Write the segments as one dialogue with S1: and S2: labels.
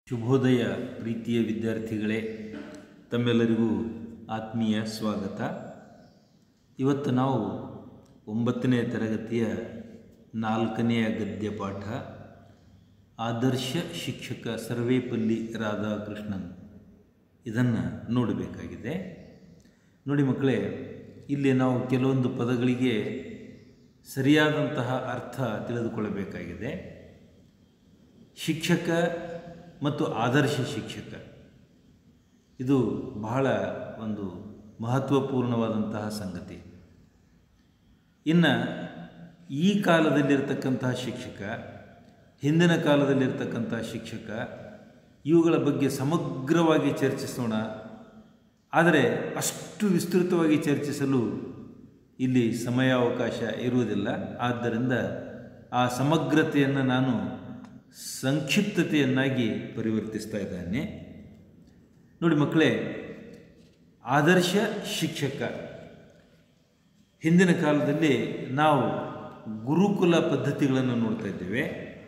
S1: ಶುಭೋದಯ ಪ್ರೀತಿಯ ವಿದ್ಯಾರ್ಥಿಗಳೇ ತಮ್ಮೆಲ್ಲರಿಗೂ ಆತ್ಮೀಯ ಸ್ವಾಗತ ಇವತ್ತು ನಾವು ಒಂಬತ್ತನೇ ತರಗತಿಯ ನಾಲ್ಕನೆಯ ಗದ್ಯ ಪಾಠ ಆದರ್ಶ ಶಿಕ್ಷಕ ಸರ್ವೇಪಲ್ಲಿ ರಾಧಾಕೃಷ್ಣನ್ ಇದನ್ನು ನೋಡಬೇಕಾಗಿದೆ ನೋಡಿ ಮಕ್ಕಳೇ ಇಲ್ಲಿ ನಾವು ಕೆಲವೊಂದು ಪದಗಳಿಗೆ ಸರಿಯಾದಂತಹ ಅರ್ಥ ತಿಳಿದುಕೊಳ್ಳಬೇಕಾಗಿದೆ ಶಿಕ್ಷಕ ಮತ್ತು ಆದರ್ಶ ಶಿಕ್ಷಕ ಇದು ಬಹಳ ಒಂದು ಮಹತ್ವಪೂರ್ಣವಾದಂತಹ ಸಂಗತಿ ಇನ್ನು ಈ ಕಾಲದಲ್ಲಿರ್ತಕ್ಕಂತಹ ಶಿಕ್ಷಕ ಹಿಂದಿನ ಕಾಲದಲ್ಲಿರ್ತಕ್ಕಂತಹ ಶಿಕ್ಷಕ ಇವುಗಳ ಬಗ್ಗೆ ಸಮಗ್ರವಾಗಿ ಚರ್ಚಿಸೋಣ ಆದರೆ ಅಷ್ಟು ವಿಸ್ತೃತವಾಗಿ ಚರ್ಚಿಸಲು ಇಲ್ಲಿ ಸಮಯಾವಕಾಶ ಇರುವುದಿಲ್ಲ ಆದ್ದರಿಂದ ಆ ಸಮಗ್ರತೆಯನ್ನು ನಾನು ಸಂಕ್ಷಿಪ್ತತೆಯನ್ನಾಗಿ ಪರಿವರ್ತಿಸ್ತಾ ಇದ್ದೇನೆ ನೋಡಿ ಮಕ್ಕಳೇ ಆದರ್ಶ ಶಿಕ್ಷಕ ಹಿಂದಿನ ಕಾಲದಲ್ಲಿ ನಾವು ಗುರುಕುಲ ಪದ್ಧತಿಗಳನ್ನು ನೋಡ್ತಾ ಇದ್ದೇವೆ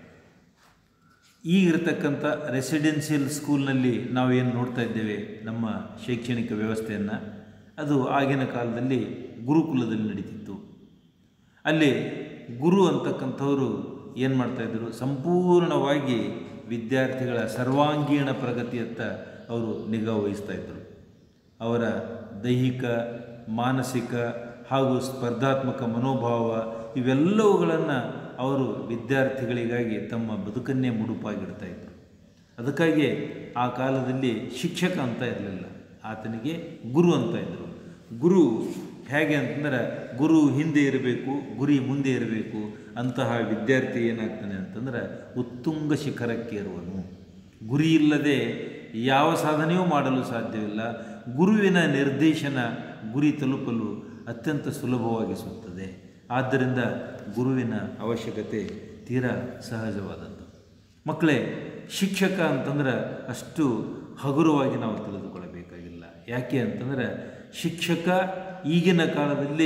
S1: ಈಗಿರ್ತಕ್ಕಂಥ ರೆಸಿಡೆನ್ಷಿಯಲ್ ಸ್ಕೂಲ್ನಲ್ಲಿ ನಾವು ಏನು ನೋಡ್ತಾ ಇದ್ದೇವೆ ನಮ್ಮ ಶೈಕ್ಷಣಿಕ ವ್ಯವಸ್ಥೆಯನ್ನು ಅದು ಆಗಿನ ಕಾಲದಲ್ಲಿ ಗುರುಕುಲದಲ್ಲಿ ನಡೀತಿತ್ತು ಅಲ್ಲಿ ಗುರು ಅಂತಕ್ಕಂಥವರು ಏನು ಮಾಡ್ತಾಯಿದ್ರು ಸಂಪೂರ್ಣವಾಗಿ ವಿದ್ಯಾರ್ಥಿಗಳ ಸರ್ವಾಂಗೀಣ ಪ್ರಗತಿಯತ್ತ ಅವರು ನಿಗಾ ವಹಿಸ್ತಾ ಇದ್ದರು ಅವರ ದೈಹಿಕ ಮಾನಸಿಕ ಹಾಗೂ ಸ್ಪರ್ಧಾತ್ಮಕ ಮನೋಭಾವ ಇವೆಲ್ಲವುಗಳನ್ನು ಅವರು ವಿದ್ಯಾರ್ಥಿಗಳಿಗಾಗಿ ತಮ್ಮ ಬದುಕನ್ನೇ ಮುಡುಪಾಗಿಡ್ತಾ ಇದ್ದರು ಅದಕ್ಕಾಗಿ ಆ ಕಾಲದಲ್ಲಿ ಶಿಕ್ಷಕ ಅಂತ ಇರಲಿಲ್ಲ ಆತನಿಗೆ ಗುರು ಅಂತ ಇದ್ದರು ಗುರು ಹೇಗೆ ಅಂತಂದ್ರೆ ಗುರು ಹಿಂದೆ ಇರಬೇಕು ಗುರಿ ಮುಂದೆ ಇರಬೇಕು ಅಂತಹ ವಿದ್ಯಾರ್ಥಿ ಏನಾಗ್ತಾನೆ ಅಂತಂದ್ರೆ ಉತ್ತುಂಗ ಶಿಖರಕ್ಕೆ ಇರುವನು ಗುರಿ ಇಲ್ಲದೆ ಯಾವ ಸಾಧನೆಯೂ ಮಾಡಲು ಸಾಧ್ಯವಿಲ್ಲ ಗುರುವಿನ ನಿರ್ದೇಶನ ಗುರಿ ತಲುಪಲು ಅತ್ಯಂತ ಸುಲಭವಾಗಿಸುತ್ತದೆ ಆದ್ದರಿಂದ ಗುರುವಿನ ಅವಶ್ಯಕತೆ ತೀರಾ ಸಹಜವಾದದ್ದು ಮಕ್ಕಳೇ ಶಿಕ್ಷಕ ಅಂತಂದ್ರೆ ಅಷ್ಟು ಹಗುರವಾಗಿ ನಾವು ತಿಳಿದುಕೊಳ್ಳಬೇಕಾಗಿಲ್ಲ ಯಾಕೆ ಅಂತಂದರೆ ಶಿಕ್ಷಕ ಈಗಿನ ಕಾಲದಲ್ಲಿ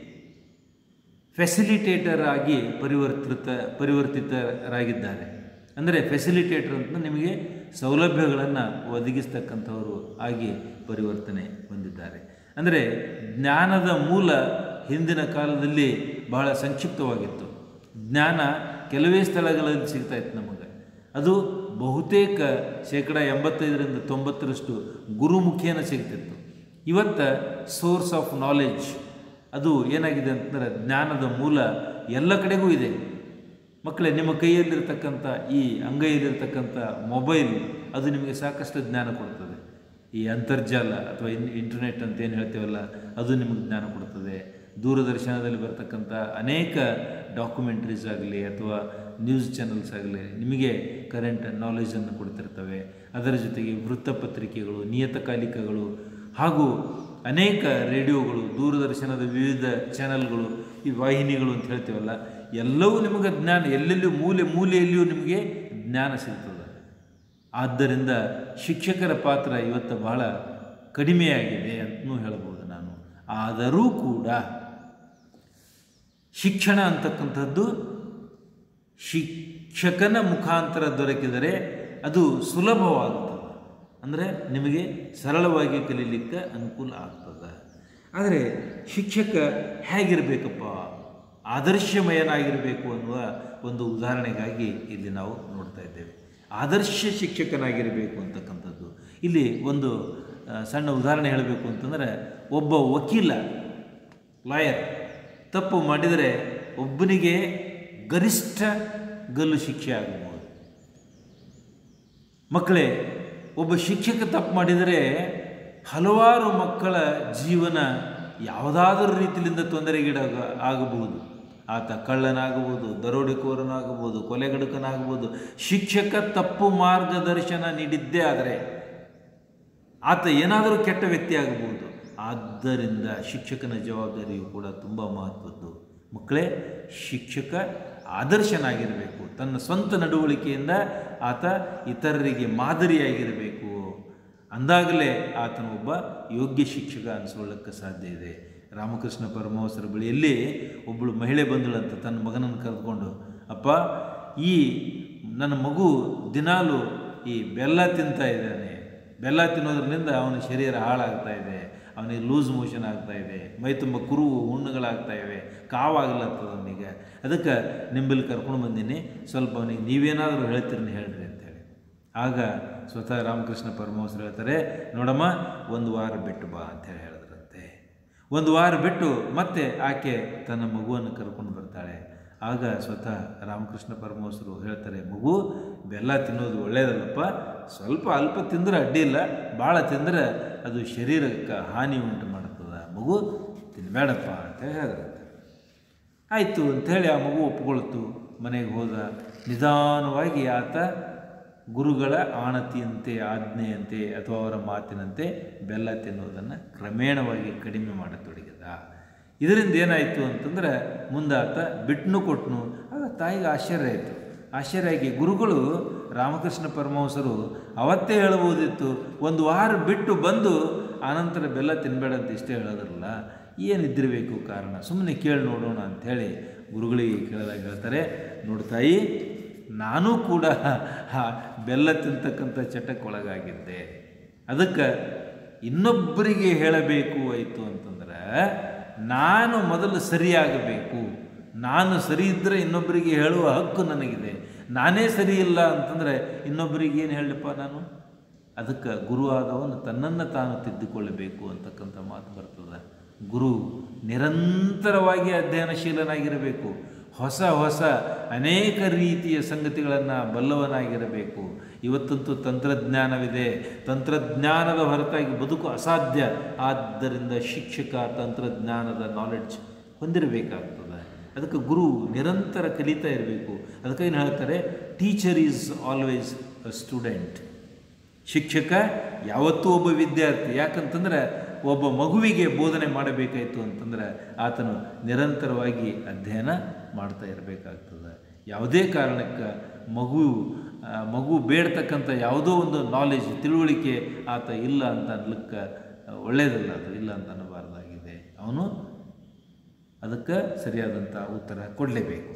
S1: ಫೆಸಿಲಿಟೇಟರ್ ಆಗಿ ಪರಿವರ್ತಿತ ಪರಿವರ್ತಿತರಾಗಿದ್ದಾರೆ ಅಂದರೆ ಫೆಸಿಲಿಟೇಟರ್ ಅಂತ ನಿಮಗೆ ಸೌಲಭ್ಯಗಳನ್ನು ಒದಗಿಸ್ತಕ್ಕಂಥವರು ಆಗಿ ಪರಿವರ್ತನೆ ಹೊಂದಿದ್ದಾರೆ ಅಂದರೆ ಜ್ಞಾನದ ಮೂಲ ಹಿಂದಿನ ಕಾಲದಲ್ಲಿ ಬಹಳ ಸಂಕ್ಷಿಪ್ತವಾಗಿತ್ತು ಜ್ಞಾನ ಕೆಲವೇ ಸ್ಥಳಗಳಲ್ಲಿ ಸಿಗ್ತಾ ಇತ್ತು ನಮಗೆ ಅದು ಬಹುತೇಕ ಶೇಕಡ ಎಂಬತ್ತೈದರಿಂದ ತೊಂಬತ್ತರಷ್ಟು ಗುರುಮುಖೇನ ಸಿಗ್ತಿತ್ತು ಇವತ್ತು ಸೋರ್ಸ್ ಆಫ್ ನಾಲೆಡ್ಜ್ ಅದು ಏನಾಗಿದೆ ಅಂತಂದರೆ ಜ್ಞಾನದ ಮೂಲ ಎಲ್ಲ ಕಡೆಗೂ ಇದೆ ಮಕ್ಕಳೇ ನಿಮ್ಮ ಕೈಯಲ್ಲಿರ್ತಕ್ಕಂಥ ಈ ಅಂಗೈಯಲ್ಲಿರ್ತಕ್ಕಂಥ ಮೊಬೈಲ್ ಅದು ನಿಮಗೆ ಸಾಕಷ್ಟು ಜ್ಞಾನ ಕೊಡ್ತದೆ ಈ ಅಂತರ್ಜಾಲ ಅಥವಾ ಇನ್ ಇಂಟರ್ನೆಟ್ ಅಂತ ಏನು ಹೇಳ್ತೇವಲ್ಲ ಅದು ನಿಮಗೆ ಜ್ಞಾನ ಕೊಡ್ತದೆ ದೂರದರ್ಶನದಲ್ಲಿ ಬರ್ತಕ್ಕಂಥ ಅನೇಕ ಡಾಕ್ಯುಮೆಂಟ್ರೀಸ್ ಆಗಲಿ ಅಥವಾ ನ್ಯೂಸ್ ಚಾನಲ್ಸ್ ಆಗಲಿ ನಿಮಗೆ ಕರೆಂಟ್ ನಾಲೆಜನ್ನು ಕೊಡ್ತಿರ್ತವೆ ಅದರ ಜೊತೆಗೆ ವೃತ್ತಪತ್ರಿಕೆಗಳು ನಿಯತಕಾಲಿಕಗಳು ಹಾಗೂ ಅನೇಕ ರೇಡಿಯೋಗಳು ದೂರದರ್ಶನದ ವಿವಿಧ ಚಾನಲ್ಗಳು ಈ ವಾಹಿನಿಗಳು ಅಂತ ಹೇಳ್ತೀವಲ್ಲ ಎಲ್ಲವೂ ನಿಮಗೆ ಜ್ಞಾನ ಎಲ್ಲೆಲ್ಲೂ ಮೂಲೆ ಮೂಲೆಯಲ್ಲಿಯೂ ನಿಮಗೆ ಜ್ಞಾನ ಸಿಗ್ತದೆ ಆದ್ದರಿಂದ ಶಿಕ್ಷಕರ ಪಾತ್ರ ಇವತ್ತು ಬಹಳ ಕಡಿಮೆಯಾಗಿದೆ ಅಂತಲೂ ಹೇಳ್ಬೋದು ನಾನು ಆದರೂ ಕೂಡ ಶಿಕ್ಷಣ ಅಂತಕ್ಕಂಥದ್ದು ಶಿಕ್ಷಕನ ಮುಖಾಂತರ ದೊರಕಿದರೆ ಅದು ಸುಲಭವಾಗುತ್ತದೆ ಅಂದರೆ ನಿಮಗೆ ಸರಳವಾಗಿ ಕಲೀಲಿಕ್ಕೆ ಅನುಕೂಲ ಆಗ್ತದೆ ಆದರೆ ಶಿಕ್ಷಕ ಹೇಗಿರಬೇಕಪ್ಪ ಆದರ್ಶಮಯನಾಗಿರಬೇಕು ಅನ್ನುವ ಒಂದು ಉದಾಹರಣೆಗಾಗಿ ಇಲ್ಲಿ ನಾವು ನೋಡ್ತಾ ಇದ್ದೇವೆ ಆದರ್ಶ ಶಿಕ್ಷಕನಾಗಿರಬೇಕು ಅಂತಕ್ಕಂಥದ್ದು ಇಲ್ಲಿ ಒಂದು ಸಣ್ಣ ಉದಾಹರಣೆ ಹೇಳಬೇಕು ಅಂತಂದರೆ ಒಬ್ಬ ವಕೀಲ ಲಾಯರ್ ತಪ್ಪು ಮಾಡಿದರೆ ಒಬ್ಬನಿಗೆ ಗರಿಷ್ಠ ಗಲ್ಲು ಶಿಕ್ಷೆ ಆಗಬಹುದು ಮಕ್ಕಳೇ ಒಬ್ಬ ಶಿಕ್ಷಕ ತಪ್ಪು ಮಾಡಿದರೆ ಹಲವಾರು ಮಕ್ಕಳ ಜೀವನ ಯಾವುದಾದರೂ ರೀತಿಯಿಂದ ತೊಂದರೆಗೀಡಾಗ ಆಗಬಹುದು ಆತ ಕಳ್ಳನಾಗಬಹುದು ದರೋಡೆಕೋರನಾಗಬಹುದು ಕೊಲೆಗಡುಕನಾಗಬಹುದು ಶಿಕ್ಷಕ ತಪ್ಪು ಮಾರ್ಗದರ್ಶನ ನೀಡಿದ್ದೇ ಆದರೆ ಆತ ಏನಾದರೂ ಕೆಟ್ಟ ವ್ಯಕ್ತಿ ಆಗಬಹುದು ಆದ್ದರಿಂದ ಶಿಕ್ಷಕನ ಜವಾಬ್ದಾರಿಯು ಕೂಡ ತುಂಬ ಮಹತ್ವದ್ದು ಮಕ್ಕಳೇ ಶಿಕ್ಷಕ ಆದರ್ಶನಾಗಿರಬೇಕು ತನ್ನ ಸ್ವಂತ ನಡವಳಿಕೆಯಿಂದ ಆತ ಇತರರಿಗೆ ಮಾದರಿಯಾಗಿರಬೇಕು ಅಂದಾಗಲೇ ಆತನೊಬ್ಬ ಯೋಗ್ಯ ಶಿಕ್ಷಕ ಅನಿಸ್ಕೊಳ್ಳೋಕ್ಕೆ ಸಾಧ್ಯ ಇದೆ ರಾಮಕೃಷ್ಣ ಪರಮಹಂಸರ ಬಳಿಯಲ್ಲಿ ಒಬ್ಬಳು ಮಹಿಳೆ ಬಂದಳಂತ ತನ್ನ ಮಗನನ್ನು ಕರೆದುಕೊಂಡು ಅಪ್ಪ ಈ ನನ್ನ ಮಗು ದಿನಾಲು ಈ ಬೆಲ್ಲ ತಿಂತಾ ಇದ್ದಾನೆ ಬೆಲ್ಲ ತಿನ್ನೋದ್ರಿಂದ ಅವನ ಶರೀರ ಹಾಳಾಗ್ತಾ ಇದೆ ಅವನಿಗೆ ಲೂಸ್ ಮೋಷನ್ ಆಗ್ತಾ ಇದೆ ಮೈ ತುಂಬ ಕುರುವು ಹುಣ್ಣುಗಳಾಗ್ತಾ ಇವೆ ಕಾವಾಗ್ಲತ್ತದ ಅವನಿಗೆ ಅದಕ್ಕೆ ನಿಂಬಲ್ಲಿ ಕರ್ಕೊಂಡು ಬಂದೀನಿ ಸ್ವಲ್ಪ ಅವನಿಗೆ ನೀವೇನಾದರೂ ಹೇಳ್ತೀರಿ ಹೇಳ್ರಿ ಅಂತೇಳಿ ಆಗ ಸ್ವತಃ ರಾಮಕೃಷ್ಣ ಪರಮಹಂಸರು ಹೇಳ್ತಾರೆ ನೋಡಮ್ಮ ಒಂದು ವಾರ ಬಿಟ್ಟು ಬಾ ಅಂತೇಳಿ ಹೇಳಿದ್ರಂತೆ ಒಂದು ವಾರ ಬಿಟ್ಟು ಮತ್ತೆ ಆಕೆ ತನ್ನ ಮಗುವನ್ನು ಕರ್ಕೊಂಡು ಬರ್ತಾಳೆ ಆಗ ಸ್ವತಃ ರಾಮಕೃಷ್ಣ ಪರಮಹಂಸರು ಹೇಳ್ತಾರೆ ಮಗು ಬೆಲ್ಲ ತಿನ್ನೋದು ಒಳ್ಳೆಯದಲ್ಲಪ್ಪ ಸ್ವಲ್ಪ ಅಲ್ಪ ತಿಂದ್ರೆ ಅಡ್ಡಿ ಇಲ್ಲ ಭಾಳ ತಿಂದರೆ ಅದು ಶರೀರಕ್ಕೆ ಹಾನಿ ಉಂಟು ಮಾಡ್ತದೆ ಮಗು ತಿನ್ನಬೇಡಪ್ಪ ಅಂತ ಹೇಳಿದ್ರಂತೆ ಆಯಿತು ಅಂಥೇಳಿ ಆ ಮಗು ಒಪ್ಕೊಳ್ತು ಮನೆಗೆ ಹೋದ ನಿಧಾನವಾಗಿ ಆತ ಗುರುಗಳ ಆಣತಿಯಂತೆ ಆಜ್ಞೆಯಂತೆ ಅಥವಾ ಅವರ ಮಾತಿನಂತೆ ಬೆಲ್ಲ ತಿನ್ನುವುದನ್ನು ಕ್ರಮೇಣವಾಗಿ ಕಡಿಮೆ ಮಾಡತೊಡಗಿದ ಇದರಿಂದ ಏನಾಯಿತು ಅಂತಂದ್ರೆ ಮುಂದಾತ ಬಿಟ್ಟನು ಕೊಟ್ಟನು ಆಗ ತಾಯಿಗೆ ಆಶ್ಚರ್ಯ ಆಯಿತು ಆಶ್ಚರ್ಯ ಆಗಿ ಗುರುಗಳು ರಾಮಕೃಷ್ಣ ಪರಮಹಂಸರು ಅವತ್ತೇ ಹೇಳ್ಬೋದಿತ್ತು ಒಂದು ವಾರ ಬಿಟ್ಟು ಬಂದು ಆನಂತರ ಬೆಲ್ಲ ತಿನ್ನಬೇಡ ಅಂತ ಇಷ್ಟೇ ಹೇಳೋದ್ರಲ್ಲ ಏನಿದ್ದಿರಬೇಕು ಕಾರಣ ಸುಮ್ಮನೆ ಕೇಳಿ ನೋಡೋಣ ಅಂಥೇಳಿ ಗುರುಗಳಿಗೆ ಕೇಳಿದಾಗ ಹೇಳ್ತಾರೆ ನೋಡ್ತಾಯಿ ನಾನೂ ಕೂಡ ಆ ಬೆಲ್ಲ ತಿಂತಕ್ಕಂಥ ಚಟಕ್ಕೆ ಒಳಗಾಗಿದ್ದೆ ಅದಕ್ಕೆ ಇನ್ನೊಬ್ಬರಿಗೆ ಹೇಳಬೇಕು ಆಯಿತು ಅಂತಂದ್ರೆ ನಾನು ಮೊದಲು ಸರಿಯಾಗಬೇಕು ನಾನು ಸರಿ ಇದ್ದರೆ ಇನ್ನೊಬ್ಬರಿಗೆ ಹೇಳುವ ಹಕ್ಕು ನನಗಿದೆ ನಾನೇ ಸರಿ ಇಲ್ಲ ಅಂತಂದರೆ ಇನ್ನೊಬ್ಬರಿಗೆ ಏನು ಹೇಳಪ್ಪ ನಾನು ಅದಕ್ಕೆ ಗುರುವಾದವನು ತನ್ನನ್ನು ತಾನು ತಿದ್ದುಕೊಳ್ಳಬೇಕು ಅಂತಕ್ಕಂಥ ಮಾತು ಬರ್ತದೆ ಗುರು ನಿರಂತರವಾಗಿ ಅಧ್ಯಯನಶೀಲನಾಗಿರಬೇಕು ಹೊಸ ಹೊಸ ಅನೇಕ ರೀತಿಯ ಸಂಗತಿಗಳನ್ನು ಬಲ್ಲವನಾಗಿರಬೇಕು ಇವತ್ತಂತೂ ತಂತ್ರಜ್ಞಾನವಿದೆ ತಂತ್ರಜ್ಞಾನದ ಹೊರತಾಗಿ ಬದುಕು ಅಸಾಧ್ಯ ಆದ್ದರಿಂದ ಶಿಕ್ಷಕ ತಂತ್ರಜ್ಞಾನದ ನಾಲೆಡ್ಜ್ ಹೊಂದಿರಬೇಕಾಗ್ತದೆ ಅದಕ್ಕೆ ಗುರು ನಿರಂತರ ಕಲಿತಾ ಇರಬೇಕು ಅದಕ್ಕೆ ಏನು ಹೇಳ್ತಾರೆ teacher is always a student ಶಿಕ್ಷಕ ಯಾವತ್ತೂ ಒಬ್ಬ ವಿದ್ಯಾರ್ಥಿ ಯಾಕಂತಂದ್ರೆ ಒಬ್ಬ ಮಗುವಿಗೆ ಬೋಧನೆ ಮಾಡಬೇಕಾಯಿತು ಅಂತಂದ್ರೆ ಆತನು ನಿರಂತರವಾಗಿ ಅಧ್ಯಯನ ಮಾಡ್ತಾ ಇರಬೇಕಾಗ್ತದೆ ಯಾವುದೇ ಕಾರಣಕ್ಕೆ ಮಗು ಆ, ಮಗು ಬೇಡ್ತಕ್ಕಂಥ ಯಾವುದೋ ಒಂದು ನಾಲೆಜ್ ತಿಳುವಳಿಕೆ ಆತ ಇಲ್ಲ ಅಂತ ಅನ್ಲಿಕ್ಕೆ ಒಳ್ಳೆಯದಲ್ಲ ಅದು ಇಲ್ಲ ಅಂತ ಅನ್ನಬಾರ್ದಾಗಿದೆ ಅವನು ಅದಕ್ಕೆ ಸರಿಯಾದಂಥ ಉತ್ತರ ಕೊಡಲೇಬೇಕು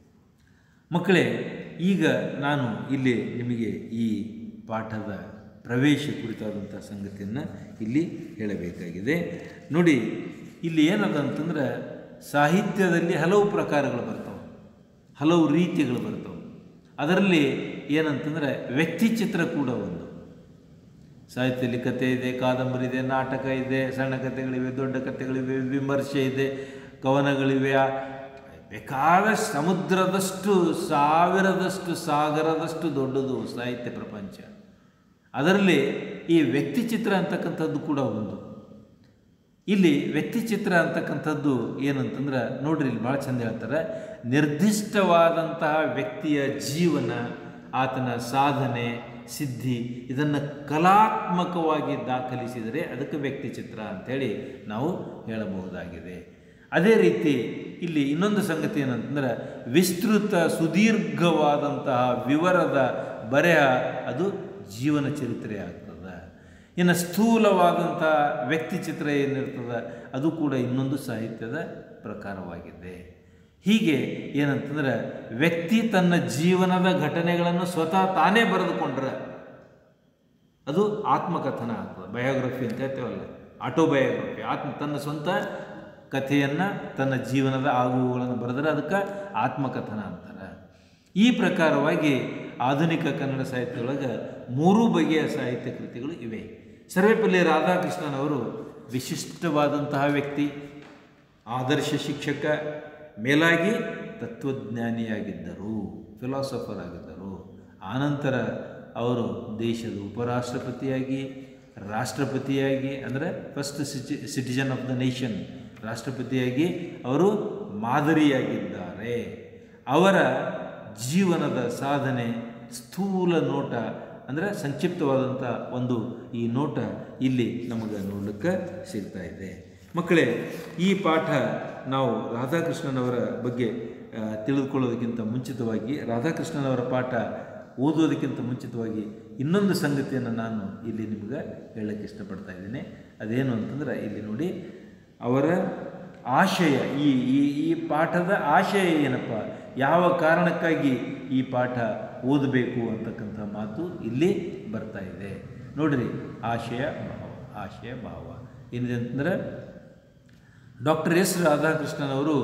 S1: ಮಕ್ಕಳೇ ಈಗ ನಾನು ಇಲ್ಲಿ ನಿಮಗೆ ಈ ಪಾಠದ ಪ್ರವೇಶ ಕುರಿತಾದಂಥ ಸಂಗತಿಯನ್ನು ಇಲ್ಲಿ ಹೇಳಬೇಕಾಗಿದೆ ನೋಡಿ ಇಲ್ಲಿ ಏನದ ಅಂತಂದ್ರೆ ಸಾಹಿತ್ಯದಲ್ಲಿ ಹಲವು ಪ್ರಕಾರಗಳು ಬರ್ತಾವೆ ಹಲವು ರೀತಿಗಳು ಬರ್ತಾವೆ ಅದರಲ್ಲಿ ಏನಂತಂದರೆ ವ್ಯಕ್ತಿ ಚಿತ್ರ ಕೂಡ ಒಂದು ಸಾಹಿತ್ಯದಲ್ಲಿ ಕಥೆ ಇದೆ ಕಾದಂಬರಿ ಇದೆ ನಾಟಕ ಇದೆ ಸಣ್ಣ ಕಥೆಗಳಿವೆ ದೊಡ್ಡ ಕಥೆಗಳಿವೆ ವಿಮರ್ಶೆ ಇದೆ ಕವನಗಳಿವೆ ಆ- ಬೇಕಾದಷ್ಟು ಸಮುದ್ರದಷ್ಟು ಸಾವಿರದಷ್ಟು ಸಾಗರದಷ್ಟು ದೊಡ್ಡದು ಸಾಹಿತ್ಯ ಪ್ರಪಂಚ ಅದರಲ್ಲಿ ಈ ವ್ಯಕ್ತಿ ಚಿತ್ರ ಅಂತಕ್ಕಂಥದ್ದು ಕೂಡ ಒಂದು ಇಲ್ಲಿ ವ್ಯಕ್ತಿ ಚಿತ್ರ ಅಂತಕ್ಕಂಥದ್ದು ಏನಂತಂದ್ರೆ ನೋಡ್ರಿ ಇಲ್ಲಿ ಭಾಳ ಚಂದ ಹೇಳ್ತಾರೆ ನಿರ್ದಿಷ್ಟವಾದಂತಹ ವ್ಯಕ್ತಿಯ ಜೀವನ ಆತನ ಸಾಧನೆ ಸಿದ್ಧಿ ಇದನ್ನು ಕಲಾತ್ಮಕವಾಗಿ ದಾಖಲಿಸಿದರೆ ಅದಕ್ಕೆ ವ್ಯಕ್ತಿ ಚಿತ್ರ ಅಂಥೇಳಿ ನಾವು ಹೇಳಬಹುದಾಗಿದೆ ಅದೇ ರೀತಿ ಇಲ್ಲಿ ಇನ್ನೊಂದು ಸಂಗತಿ ಏನಂತಂದ್ರೆ ವಿಸ್ತೃತ ಸುದೀರ್ಘವಾದಂತಹ ವಿವರದ ಬರೆಹ ಅದು ಜೀವನ ಚರಿತ್ರೆ ಆಗ್ತದೆ ಇನ್ನು ಸ್ಥೂಲವಾದಂಥ ವ್ಯಕ್ತಿ ಚಿತ್ರ ಏನಿರ್ತದೆ ಅದು ಕೂಡ ಇನ್ನೊಂದು ಸಾಹಿತ್ಯದ ಪ್ರಕಾರವಾಗಿದೆ ಹೀಗೆ ಏನಂತಂದ್ರೆ ವ್ಯಕ್ತಿ ತನ್ನ ಜೀವನದ ಘಟನೆಗಳನ್ನು ಸ್ವತಃ ತಾನೇ ಬರೆದುಕೊಂಡ್ರೆ ಅದು ಆತ್ಮಕಥನ ಆಗ್ತದೆ ಬಯೋಗ್ರಫಿ ಅಂತ ಹೇಳ್ತೇವಲ್ಲ ಆಟೋಬಯೋಗ್ರಫಿ ಆತ್ಮ ತನ್ನ ಸ್ವಂತ ಕಥೆಯನ್ನು ತನ್ನ ಜೀವನದ ಆಗುವುಗಳನ್ನು ಬರೆದರೆ ಅದಕ್ಕೆ ಆತ್ಮಕಥನ ಅಂತಾರೆ ಈ ಪ್ರಕಾರವಾಗಿ ಆಧುನಿಕ ಕನ್ನಡ ಸಾಹಿತ್ಯದೊಳಗೆ ಮೂರು ಬಗೆಯ ಸಾಹಿತ್ಯ ಕೃತಿಗಳು ಇವೆ ಸರ್ವೇಪಲ್ಲಿ ರಾಧಾಕೃಷ್ಣನವರು ವಿಶಿಷ್ಟವಾದಂತಹ ವ್ಯಕ್ತಿ ಆದರ್ಶ ಶಿಕ್ಷಕ ಮೇಲಾಗಿ ತತ್ವಜ್ಞಾನಿಯಾಗಿದ್ದರು ಫಿಲಾಸಫರ್ ಆಗಿದ್ದರು ಆನಂತರ ಅವರು ದೇಶದ ಉಪರಾಷ್ಟ್ರಪತಿಯಾಗಿ ರಾಷ್ಟ್ರಪತಿಯಾಗಿ ಅಂದರೆ first city citizen of the nation ರಾಷ್ಟ್ರಪತಿಯಾಗಿ ಅವರು ಮಾದರಿಯಾಗಿದ್ದಾರೆ ಅವರ ಜೀವನದ ಸಾಧನೆ ಸ್ಥೂಲ ನೋಟ ಅಂದರೆ ಸಂಕ್ಷಿಪ್ತವಾದಂಥ ಒಂದು ಈ ನೋಟ ಇಲ್ಲಿ ನಮಗೆ ನೋಡಲಿಕ್ಕೆ ಸಿಗ್ತಾ ಇದೆ ಮಕ್ಕಳೇ ಈ ಪಾಠ ನಾವು ರಾಧಾಕೃಷ್ಣನವರ ಬಗ್ಗೆ ಆ, ತಿಳಿದುಕೊಳ್ಳೋದಕ್ಕಿಂತ ಮುಂಚಿತವಾಗಿ ರಾಧಾಕೃಷ್ಣನವರ ಪಾಠ ಓದೋದಕ್ಕಿಂತ ಮುಂಚಿತವಾಗಿ ಇನ್ನೊಂದು ಸಂಗತಿಯನ್ನು ನಾನು ಇಲ್ಲಿ ನಿಮ್ಗೆ ಹೇಳಕ್ಕೆ ಇಷ್ಟಪಡ್ತಾ ಇದ್ದೀನಿ ಅದೇನು ಅಂತಂದ್ರೆ ಇಲ್ಲಿ ನೋಡಿ ಅವರ ಆಶಯ ಈ ಈ ಈ ಪಾಠದ ಆಶಯ ಏನಪ್ಪ ಯಾವ ಕಾರಣಕ್ಕಾಗಿ ಈ ಪಾಠ ಓದಬೇಕು ಅಂತಕ್ಕಂಥ ಮಾತು ಇಲ್ಲಿ ಬರ್ತಾ ಇದೆ ನೋಡ್ರಿ ಆಶಯ ಭಾವ ಆಶಯ ಭಾವ ಏನಿದೆ ಅಂತಂದ್ರೆ ಡಾಕ್ಟರ್ ಎಸ್ ರಾಧಾಕೃಷ್ಣನವರು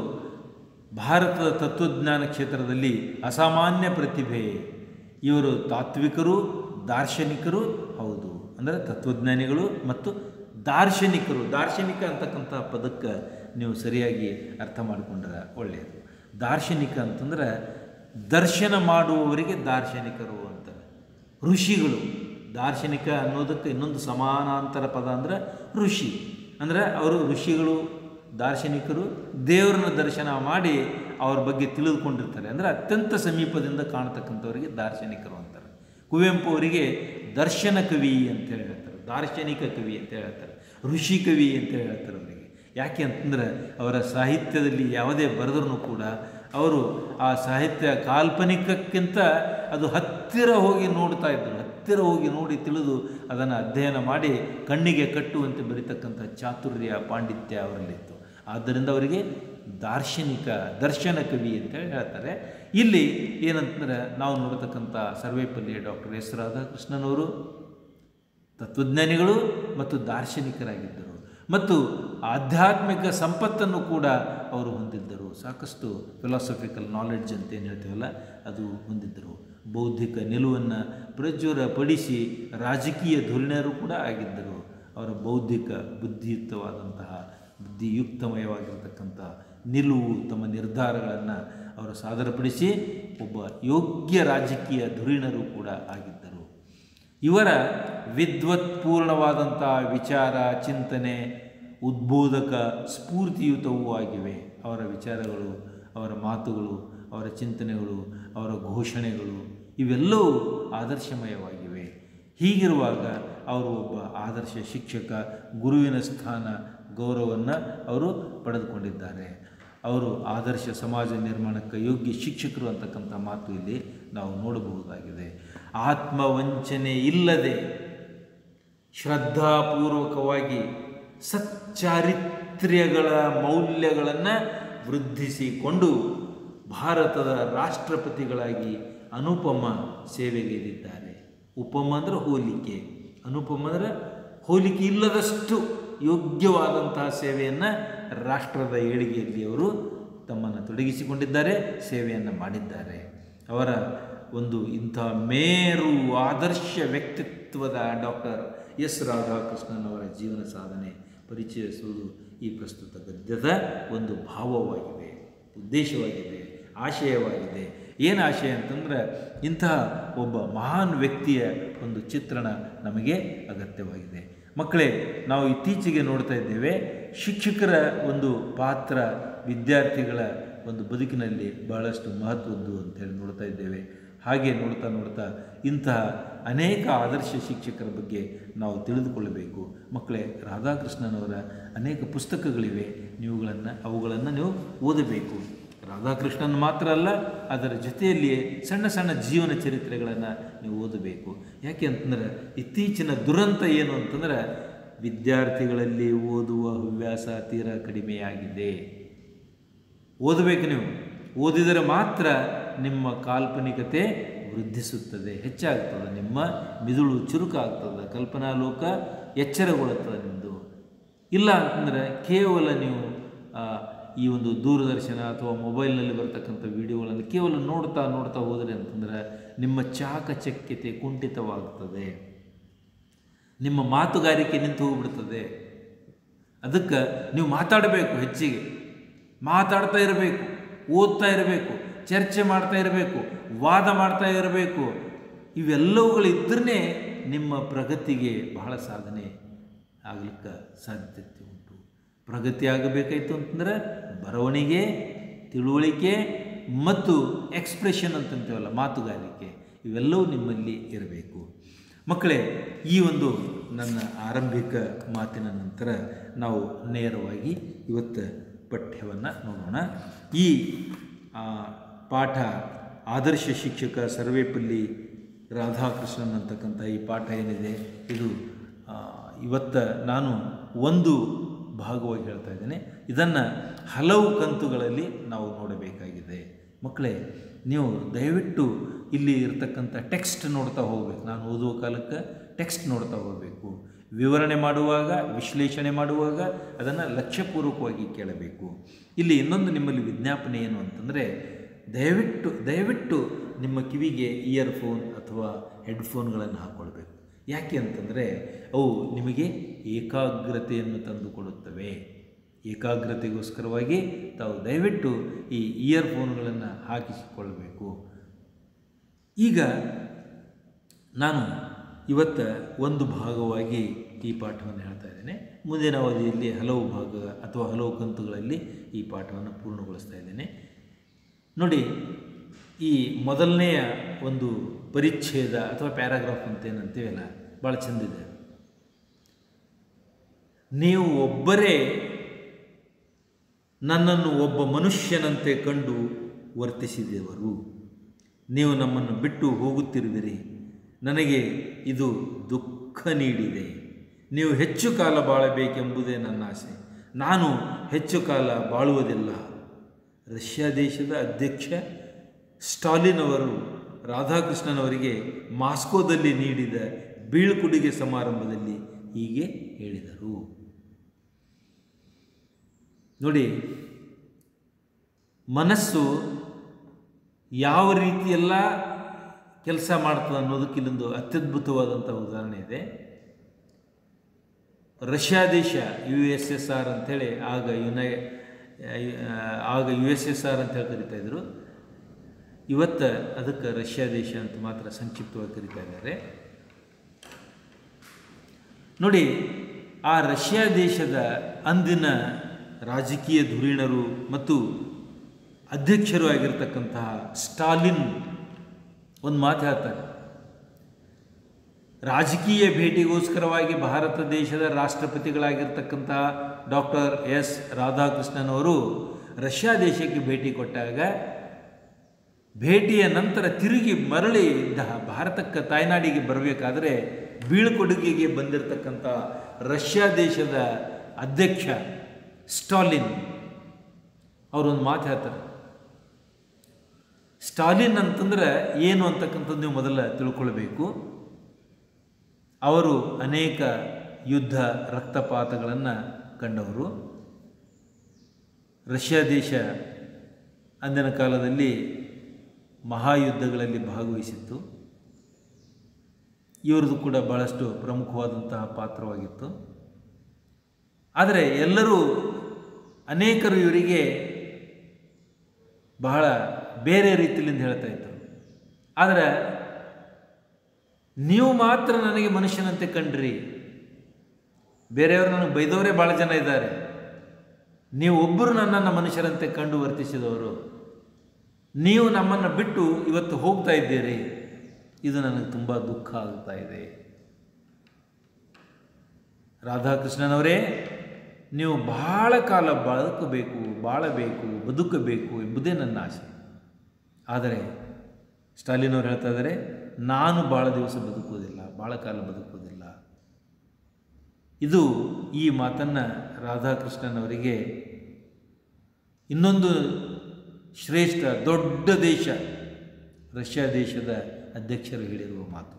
S1: ಭಾರತದ ತತ್ವಜ್ಞಾನ ಕ್ಷೇತ್ರದಲ್ಲಿ ಅಸಾಮಾನ್ಯ ಪ್ರತಿಭೆ ಇವರು ತಾತ್ವಿಕರು ದಾರ್ಶನಿಕರು ಹೌದು ಅಂದರೆ ತತ್ವಜ್ಞಾನಿಗಳು ಮತ್ತು ದಾರ್ಶನಿಕರು ದಾರ್ಶನಿಕ ಅಂತಕ್ಕಂಥ ಪದಕ್ಕೆ ನೀವು ಸರಿಯಾಗಿ ಅರ್ಥ ಮಾಡಿಕೊಂಡ್ರೆ ಒಳ್ಳೆಯದು ದಾರ್ಶನಿಕ ಅಂತಂದ್ರೆ ದರ್ಶನ ಮಾಡುವವರಿಗೆ ದಾರ್ಶನಿಕರು ಅಂತಾರೆ ಋಷಿಗಳು ದಾರ್ಶನಿಕ ಅನ್ನೋದಕ್ಕೆ ಇನ್ನೊಂದು ಸಮಾನಾಂತರ ಪದ ಅಂದರೆ ಋಷಿ ಅಂದರೆ ಅವರು ಋಷಿಗಳು ದಾರ್ಶನಿಕರು ದೇವರನ್ನ ದರ್ಶನ ಮಾಡಿ ಅವ್ರ ಬಗ್ಗೆ ತಿಳಿದುಕೊಂಡಿರ್ತಾರೆ ಅಂದರೆ ಅತ್ಯಂತ ಸಮೀಪದಿಂದ ಕಾಣತಕ್ಕಂಥವರಿಗೆ ದಾರ್ಶನಿಕರು ಅಂತಾರೆ ಕುವೆಂಪು ಅವರಿಗೆ ದರ್ಶನ ಕವಿ ಅಂತ ಹೇಳಿ ಹೇಳ್ತಾರೆ ದಾರ್ಶನಿಕ ಕವಿ ಅಂತ ಹೇಳ್ತಾರೆ ಋಷಿ ಕವಿ ಅಂತ ಹೇಳ್ತಾರೆ ಅವರಿಗೆ ಯಾಕೆ ಅಂತಂದ್ರೆ ಅವರ ಸಾಹಿತ್ಯದಲ್ಲಿ ಯಾವುದೇ ಬರೆದ್ರೂ ಕೂಡ ಅವರು ಆ ಸಾಹಿತ್ಯ ಕಾಲ್ಪನಿಕಕ್ಕಿಂತ ಅದು ಹತ್ತಿರ ಹೋಗಿ ನೋಡ್ತಾ ಇದ್ದರು ಹತ್ತಿರ ಹೋಗಿ ನೋಡಿ ತಿಳಿದು ಅದನ್ನು ಅಧ್ಯಯನ ಮಾಡಿ ಕಣ್ಣಿಗೆ ಕಟ್ಟುವಂತೆ ಬರೀತಕ್ಕಂಥ ಚಾತುರ್ಯ ಪಾಂಡಿತ್ಯ ಅವರಲ್ಲಿತ್ತು ಆದ್ದರಿಂದ ಅವರಿಗೆ ದಾರ್ಶನಿಕ ದರ್ಶನ ಕವಿ ಅಂತ ಹೇಳಿ ಹೇಳ್ತಾರೆ ಇಲ್ಲಿ ಏನಂತಂದ್ರೆ ನಾವು ನೋಡತಕ್ಕಂಥ ಸರ್ವೇಪಲ್ಲಿ ಡಾಕ್ಟರ್ ಎಸ್ ರಾಧಾಕೃಷ್ಣನವರು ತತ್ವಜ್ಞಾನಿಗಳು ಮತ್ತು ದಾರ್ಶನಿಕರಾಗಿದ್ದರು ಮತ್ತು ಆಧ್ಯಾತ್ಮಿಕ ಸಂಪತ್ತನ್ನು ಕೂಡ ಅವರು ಹೊಂದಿದ್ದರು ಸಾಕಷ್ಟು ಫಿಲಾಸಫಿಕಲ್ ನಾಲೆಡ್ಜ್ ಅಂತ ಏನು ಹೇಳ್ತೀವಲ್ಲ ಅದು ಹೊಂದಿದ್ದರು ಬೌದ್ಧಿಕ ನಿಲುವನ್ನು ಪ್ರಜ್ವರ ಪಡಿಸಿ ರಾಜಕೀಯ ಧುರೀಣರು ಕೂಡ ಆಗಿದ್ದರು ಅವರ ಬೌದ್ಧಿಕ ಬುದ್ಧಿಯುಕ್ತವಾದಂತಹ ಬುದ್ಧಿಯುಕ್ತಮಯವಾಗಿರತಕ್ಕಂಥ ನಿಲುವು ತಮ್ಮ ನಿರ್ಧಾರಗಳನ್ನು ಅವರು ಸಾದರಪಡಿಸಿ ಒಬ್ಬ ಯೋಗ್ಯ ರಾಜಕೀಯ ಧುರೀಣರು ಕೂಡ ಆಗಿದ್ದರು ಇವರ ವಿದ್ವತ್ಪೂರ್ಣವಾದಂಥ ವಿಚಾರ ಚಿಂತನೆ ಉದ್ಬೋಧಕ ಸ್ಫೂರ್ತಿಯುತವೂ ಆಗಿವೆ ಅವರ ವಿಚಾರಗಳು ಅವರ ಮಾತುಗಳು ಅವರ ಚಿಂತನೆಗಳು ಅವರ ಘೋಷಣೆಗಳು ಇವೆಲ್ಲವೂ ಆದರ್ಶಮಯವಾಗಿವೆ ಹೀಗಿರುವಾಗ ಅವರು ಒಬ್ಬ ಆದರ್ಶ ಶಿಕ್ಷಕ ಗುರುವಿನ ಸ್ಥಾನ ಗೌರವವನ್ನು ಅವರು ಪಡೆದುಕೊಂಡಿದ್ದಾರೆ ಅವರು ಆದರ್ಶ ಸಮಾಜ ನಿರ್ಮಾಣಕ್ಕೆ ಯೋಗ್ಯ ಶಿಕ್ಷಕರು ಅಂತಕ್ಕಂಥ ಮಾತು ಇಲ್ಲಿ ನಾವು ನೋಡಬಹುದಾಗಿದೆ ಆತ್ಮವಂಚನೆ ಇಲ್ಲದೆ ಶ್ರದ್ಧಾಪೂರ್ವಕವಾಗಿ ಸಚ್ಚಾರಿತ್ರ್ಯಗಳ ಮೌಲ್ಯಗಳನ್ನು ವೃದ್ಧಿಸಿಕೊಂಡು ಭಾರತದ ರಾಷ್ಟ್ರಪತಿಗಳಾಗಿ ಅನುಪಮ ಸೇವೆಗೈದಿದ್ದಾರೆ ಉಪಮ ಅಂದರೆ ಹೋಲಿಕೆ ಅನುಪಮ ಅಂದರೆ ಹೋಲಿಕೆ ಇಲ್ಲದಷ್ಟು ಯೋಗ್ಯವಾದಂತಹ ಸೇವೆಯನ್ನು ರಾಷ್ಟ್ರದ ಏಳಿಗೆಯಲ್ಲಿ ಅವರು ತಮ್ಮನ್ನು ತೊಡಗಿಸಿಕೊಂಡಿದ್ದಾರೆ ಸೇವೆಯನ್ನು ಮಾಡಿದ್ದಾರೆ ಅವರ ಒಂದು ಇಂಥ ಮೇರು ಆದರ್ಶ ವ್ಯಕ್ತಿತ್ವದ ಡಾಕ್ಟರ್ ಎಸ್ ರಾಧಾಕೃಷ್ಣನ್ ಅವರ ಜೀವನ ಸಾಧನೆ ಪರಿಚಯಿಸುವುದು ಈ ಪ್ರಸ್ತುತ ಗದ್ಯದ ಒಂದು ಭಾವವಾಗಿದೆ ಉದ್ದೇಶವಾಗಿದೆ ಆಶಯವಾಗಿದೆ ಏನು ಆಶಯ ಅಂತಂದ್ರೆ ಇಂತಹ ಒಬ್ಬ ಮಹಾನ್ ವ್ಯಕ್ತಿಯ ಒಂದು ಚಿತ್ರಣ ನಮಗೆ ಅಗತ್ಯವಾಗಿದೆ ಮಕ್ಕಳೇ ನಾವು ಇತ್ತೀಚೆಗೆ ನೋಡ್ತಾ ಇದ್ದೇವೆ ಶಿಕ್ಷಕರ ಒಂದು ಪಾತ್ರ ವಿದ್ಯಾರ್ಥಿಗಳ ಒಂದು ಬದುಕಿನಲ್ಲಿ ಬಹಳಷ್ಟು ಮಹತ್ವದ್ದು ಅಂತೇಳಿ ನೋಡ್ತಾ ಇದ್ದೇವೆ ಹಾಗೆ ನೋಡ್ತಾ ನೋಡ್ತಾ ಇಂತಹ ಅನೇಕ ಆದರ್ಶ ಶಿಕ್ಷಕರ ಬಗ್ಗೆ ನಾವು ತಿಳಿದುಕೊಳ್ಳಬೇಕು ಮಕ್ಕಳೇ ರಾಧಾಕೃಷ್ಣನವರ ಅನೇಕ ಪುಸ್ತಕಗಳಿವೆ ನೀವುಗಳನ್ನು ಅವುಗಳನ್ನು ನೀವು ಓದಬೇಕು ರಾಧಾಕೃಷ್ಣನ್ ಮಾತ್ರ ಅಲ್ಲ ಅದರ ಜೊತೆಯಲ್ಲಿಯೇ ಸಣ್ಣ ಸಣ್ಣ ಜೀವನ ಚರಿತ್ರೆಗಳನ್ನು ನೀವು ಓದಬೇಕು ಯಾಕೆ ಅಂತಂದ್ರೆ ಇತ್ತೀಚಿನ ದುರಂತ ಏನು ಅಂತಂದ್ರೆ ವಿದ್ಯಾರ್ಥಿಗಳಲ್ಲಿ ಓದುವ ಹವ್ಯಾಸ ತೀರಾ ಕಡಿಮೆಯಾಗಿದೆ ಓದಬೇಕು ನೀವು ಓದಿದರೆ ಮಾತ್ರ ನಿಮ್ಮ ಕಾಲ್ಪನಿಕತೆ ವೃದ್ಧಿಸುತ್ತದೆ ಹೆಚ್ಚಾಗ್ತದೆ ನಿಮ್ಮ ಮಿದುಳು ಚುರುಕಾಗ್ತದೆ ಕಲ್ಪನಾ ಲೋಕ ಎಚ್ಚರಗೊಳ್ಳುತ್ತದೆ ನಿಮ್ಮದು ಇಲ್ಲ ಅಂತಂದರೆ ಕೇವಲ ನೀವು ಆ, ಈ ಒಂದು ದೂರದರ್ಶನ ಅಥವಾ ಮೊಬೈಲ್ನಲ್ಲಿ ಬರ್ತಕ್ಕಂಥ ವಿಡಿಯೋಗಳನ್ನು ಕೇವಲ ನೋಡ್ತಾ ನೋಡ್ತಾ ಹೋದರೆ ಅಂತಂದರೆ ನಿಮ್ಮ ಚಾಕಚಕ್ಯತೆ ಕುಂಠಿತವಾಗ್ತದೆ ನಿಮ್ಮ ಮಾತುಗಾರಿಕೆ ನಿಂತು ಹೋಗ್ಬಿಡ್ತದೆ ಅದಕ್ಕೆ ನೀವು ಮಾತಾಡಬೇಕು ಹೆಚ್ಚಿಗೆ ಮಾತಾಡ್ತಾ ಇರಬೇಕು ಓದ್ತಾ ಇರಬೇಕು ಚರ್ಚೆ ಮಾಡ್ತಾ ಇರಬೇಕು ವಾದ ಮಾಡ್ತಾ ಇರಬೇಕು ಇವೆಲ್ಲವುಗಳಿದ್ರೇ ನಿಮ್ಮ ಪ್ರಗತಿಗೆ ಬಹಳ ಸಾಧನೆ ಆಗ್ಲಿಕ್ಕೆ ಸಾಧ್ಯತೆ ಉಂಟು ಪ್ರಗತಿ ಆಗಬೇಕಾಯ್ತು ಅಂತಂದ್ರೆ ಬರವಣಿಗೆ ತಿಳುವಳಿಕೆ ಮತ್ತು ಎಕ್ಸ್ಪ್ರೆಷನ್ ಅಂತಂತೀವಲ್ಲ ಮಾತುಗಾರಿಕೆ ಇವೆಲ್ಲವೂ ನಿಮ್ಮಲ್ಲಿ ಇರಬೇಕು ಮಕ್ಕಳೇ ಈ ಒಂದು ನನ್ನ ಆರಂಭಿಕ ಮಾತಿನ ನಂತರ ನಾವು ನೇರವಾಗಿ ಇವತ್ತು ಪಠ್ಯವನ್ನು ನೋಡೋಣ ಈ ಆ, ಪಾಠ ಆದರ್ಶ ಶಿಕ್ಷಕ ಸರ್ವೇಪಲ್ಲಿ ರಾಧಾಕೃಷ್ಣನ್ ಅಂತಕ್ಕಂಥ ಈ ಪಾಠ ಏನಿದೆ ಇದು ಆ, ಇವತ್ತು ನಾನು ಒಂದು ಭಾಗವಾಗಿ ಹೇಳ್ತಾ ಇದ್ದೇನೆ ಇದನ್ನು ಹಲವು ಕಂತುಗಳಲ್ಲಿ ನಾವು ನೋಡಬೇಕಾಗಿದೆ ಮಕ್ಕಳೇ ನೀವು ದಯವಿಟ್ಟು ಇಲ್ಲಿ ಇರತಕ್ಕಂಥ ಟೆಕ್ಸ್ಟ್ ನೋಡ್ತಾ ಹೋಗ್ಬೇಕು ನಾನು ಓದುವ ಕಾಲಕ್ಕೆ ಟೆಕ್ಸ್ಟ್ ನೋಡ್ತಾ ಹೋಗಬೇಕು ವಿವರಣೆ ಮಾಡುವಾಗ ವಿಶ್ಲೇಷಣೆ ಮಾಡುವಾಗ ಅದನ್ನು ಲಕ್ಷ್ಯಪೂರ್ವಕವಾಗಿ ಕೇಳಬೇಕು ಇಲ್ಲಿ ಇನ್ನೊಂದು ನಿಮ್ಮಲ್ಲಿ ವಿಜ್ಞಾಪನೆ ಏನು ಅಂತಂದರೆ ದಯವಿಟ್ಟು ದಯವಿಟ್ಟು ನಿಮ್ಮ ಕಿವಿಗೆ ಇಯರ್ಫೋನ್ ಅಥವಾ ಹೆಡ್ಫೋನ್ಗಳನ್ನು ಹಾಕ್ಕೊಳ್ಬೇಕು ಯಾಕೆ ಅಂತಂದರೆ ಅವು ನಿಮಗೆ ಏಕಾಗ್ರತೆಯನ್ನು ತಂದುಕೊಡುತ್ತವೆ ಏಕಾಗ್ರತೆಗೋಸ್ಕರವಾಗಿ ತಾವು ದಯವಿಟ್ಟು ಈ ಇಯರ್ಫೋನ್ಗಳನ್ನು ಹಾಕಿಸಿಕೊಳ್ಳಬೇಕು ಈಗ ನಾನು ಇವತ್ತು ಒಂದು ಭಾಗವಾಗಿ ಈ ಪಾಠವನ್ನು ಹೇಳ್ತಾ ಇದ್ದೇನೆ ಮುಂದಿನ ಅವಧಿಯಲ್ಲಿ ಹಲವು ಭಾಗ ಅಥವಾ ಹಲವು ಕಂತುಗಳಲ್ಲಿ ಈ ಪಾಠವನ್ನು ಪೂರ್ಣಗೊಳಿಸ್ತಾ ಇದ್ದೇನೆ ನೋಡಿ ಈ ಮೊದಲನೆಯ ಒಂದು ಪರಿಚ್ಛೇದ ಅಥವಾ ಪ್ಯಾರಾಗ್ರಾಫ್ ಅಂತ ಏನಂತೀವಲ್ಲ ಭಾಳ ಚೆಂದಿದೆ ನೀವು ಒಬ್ಬರೇ ನನ್ನನ್ನು ಒಬ್ಬ ಮನುಷ್ಯನಂತೆ ಕಂಡು ವರ್ತಿಸಿದೆವರು ನೀವು ನಮ್ಮನ್ನು ಬಿಟ್ಟು ಹೋಗುತ್ತಿರುವಿರಿ ನನಗೆ ಇದು ದುಃಖ ನೀಡಿದೆ ನೀವು ಹೆಚ್ಚು ಕಾಲ ಬಾಳಬೇಕೆಂಬುದೇ ನನ್ನ ಆಸೆ ನಾನು ಹೆಚ್ಚು ಕಾಲ ಬಾಳುವುದಿಲ್ಲ ರಷ್ಯಾ ದೇಶದ ಅಧ್ಯಕ್ಷ ಸ್ಟಾಲಿನ್ ಅವರು ರಾಧಾಕೃಷ್ಣನವರಿಗೆ ಮಾಸ್ಕೋದಲ್ಲಿ ನೀಡಿದ ಬೀಳ್ಕೊಡುಗೆ ಸಮಾರಂಭದಲ್ಲಿ ಹೀಗೆ ಹೇಳಿದರು ನೋಡಿ ಮನಸ್ಸು ಯಾವ ರೀತಿಯೆಲ್ಲ ಕೆಲಸ ಮಾಡ್ತದೆ ಅನ್ನೋದಕ್ಕೆ ಇಲ್ಲೊಂದು ಅತ್ಯದ್ಭುತವಾದಂಥ ಉದಾಹರಣೆ ಇದೆ ರಷ್ಯಾ ದೇಶ ಯು ಎಸ್ ಎಸ್ ಆರ್ ಅಂಥೇಳಿ ಆಗ ಯುನೈ ಆಗ ಯು ಎಸ್ ಎಸ್ ಆರ್ ಅಂತ ಹೇಳಿ ಕರಿತಾ ಇದ್ರು ಇವತ್ತು ಅದಕ್ಕೆ ರಷ್ಯಾ ದೇಶ ಅಂತ ಮಾತ್ರ ಸಂಕ್ಷಿಪ್ತವಾಗಿ ಕರಿತಾ ಇದ್ದಾರೆ ನೋಡಿ ಆ ರಷ್ಯಾ ದೇಶದ ಅಂದಿನ ರಾಜಕೀಯ ಧುರೀಣರು ಮತ್ತು ಅಧ್ಯಕ್ಷರು ಆಗಿರ್ತಕ್ಕಂತಹ ಸ್ಟಾಲಿನ್ ಒಂದು ಮಾತು ಹೇಳ್ತಾರೆ ರಾಜಕೀಯ ಭೇಟಿಗೋಸ್ಕರವಾಗಿ ಭಾರತ ದೇಶದ ರಾಷ್ಟ್ರಪತಿಗಳಾಗಿರ್ತಕ್ಕಂತಹ ಡಾಕ್ಟರ್ ಎಸ್ ರಾಧಾಕೃಷ್ಣನ್ ಅವರು ರಷ್ಯಾ ದೇಶಕ್ಕೆ ಭೇಟಿ ಕೊಟ್ಟಾಗ ಭೇಟಿಯ ನಂತರ ತಿರುಗಿ ಮರಳಿ ದ- ಭಾರತಕ್ಕೆ ತಾಯ್ನಾಡಿಗೆ ಬರಬೇಕಾದ್ರೆ ಬೀಳ್ಕೊಡುಗೆಗೆ ಬಂದಿರತಕ್ಕಂಥ ರಷ್ಯಾ ದೇಶದ ಅಧ್ಯಕ್ಷ ಸ್ಟಾಲಿನ್ ಅವರೊಂದು ಮಾತು ಹೇಳ್ತಾರೆ ಸ್ಟಾಲಿನ್ ಅಂತಂದ್ರೆ ಏನು ಅಂತಕ್ಕಂಥದ್ದು ನೀವು ಮೊದಲ ತಿಳ್ಕೊಳ್ಬೇಕು ಅವರು ಅನೇಕ ಯುದ್ಧ ರಕ್ತಪಾತಗಳನ್ನು ಕಂಡವರು ರಷ್ಯಾ ದೇಶ ಅಂದಿನ ಕಾಲದಲ್ಲಿ ಮಹಾಯುದ್ಧಗಳಲ್ಲಿ ಭಾಗವಹಿಸಿತ್ತು ಇವ್ರದ್ದು ಕೂಡ ಬಹಳಷ್ಟು ಪ್ರಮುಖವಾದಂತಹ ಪಾತ್ರವಾಗಿತ್ತು ಆದರೆ ಎಲ್ಲರೂ ಅನೇಕರು ಇವರಿಗೆ ಬಹಳ ಬೇರೆ ರೀತಿಯಿಂದ ಹೇಳ್ತಾ ಇದ್ದರು ಆದರೆ ನೀವು ಮಾತ್ರ ನನಗೆ ಮನುಷ್ಯನಂತೆ ಕಂಡ್ರಿ ಬೇರೆಯವರು ನನಗೆ ಬೈದವರೇ ಭಾಳ ಜನ ಇದ್ದಾರೆ ನೀವು ಒಬ್ಬರು ನನ್ನನ್ನು ಮನುಷ್ಯರಂತೆ ಕಂಡು ವರ್ತಿಸಿದವರು ನೀವು ನಮ್ಮನ್ನು ಬಿಟ್ಟು ಇವತ್ತು ಹೋಗ್ತಾ ಇದ್ದೀರಿ ಇದು ನನಗೆ ತುಂಬ ದುಃಖ ಆಗ್ತಾ ಇದೆ ರಾಧಾಕೃಷ್ಣನವರೇ ನೀವು ಬಹಳ ಕಾಲ ಬದುಕಬೇಕು ಬಾಳಬೇಕು ಬದುಕಬೇಕು ಎಂಬುದೇ ನನ್ನ ಆಸೆ ಆದರೆ ಸ್ಟಾಲಿನ್ ಅವರು ಹೇಳ್ತಾ ಇದ್ದಾರೆ ನಾನು ಭಾಳ ದಿವಸ ಬದುಕುವುದಿಲ್ಲ ಭಾಳ ಕಾಲ ಬದುಕುವುದಿಲ್ಲ ಇದು ಈ ಮಾತನ್ನು ರಾಧಾಕೃಷ್ಣನವರಿಗೆ ಇನ್ನೊಂದು ಶ್ರೇಷ್ಠ ದೊಡ್ಡ ದೇಶ ರಷ್ಯಾ ದೇಶದ ಅಧ್ಯಕ್ಷರು ಹೇಳಿರುವ ಮಾತು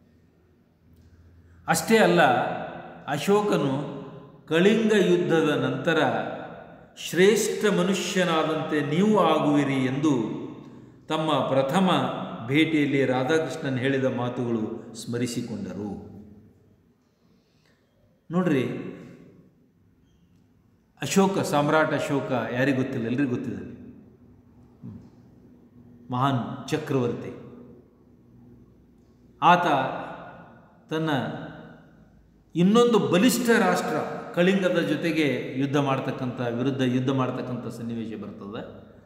S1: ಅಷ್ಟೇ ಅಲ್ಲ ಅಶೋಕನು ಕಳಿಂಗ ಯುದ್ಧದ ನಂತರ ಶ್ರೇಷ್ಠ ಮನುಷ್ಯನಾದಂತೆ ನೀವು ಆಗುವಿರಿ ಎಂದು ತಮ್ಮ ಪ್ರಥಮ ಭೇಟಿಯಲ್ಲಿ ರಾಧಾಕೃಷ್ಣನ್ ಹೇಳಿದ ಮಾತುಗಳು ಸ್ಮರಿಸಿಕೊಂಡರು ನೋಡ್ರಿ ಅಶೋಕ ಸಾಮ್ರಾಟ್ ಅಶೋಕ ಯಾರಿಗೂ ಗೊತ್ತಿಲ್ಲ ಎಲ್ರಿಗೂ ಗೊತ್ತಿದೆ ಮಹಾನ್ ಚಕ್ರವರ್ತಿ ಆತ ತನ್ನ ಇನ್ನೊಂದು ಬಲಿಷ್ಠ ರಾಷ್ಟ್ರ ಕಳಿಂಗದ ಜೊತೆಗೆ ಯುದ್ಧ ಮಾಡ್ತಕ್ಕಂಥ ವಿರುದ್ಧ ಯುದ್ಧ ಮಾಡ್ತಕ್ಕಂಥ ಸನ್ನಿವೇಶ ಬರ್ತದೆ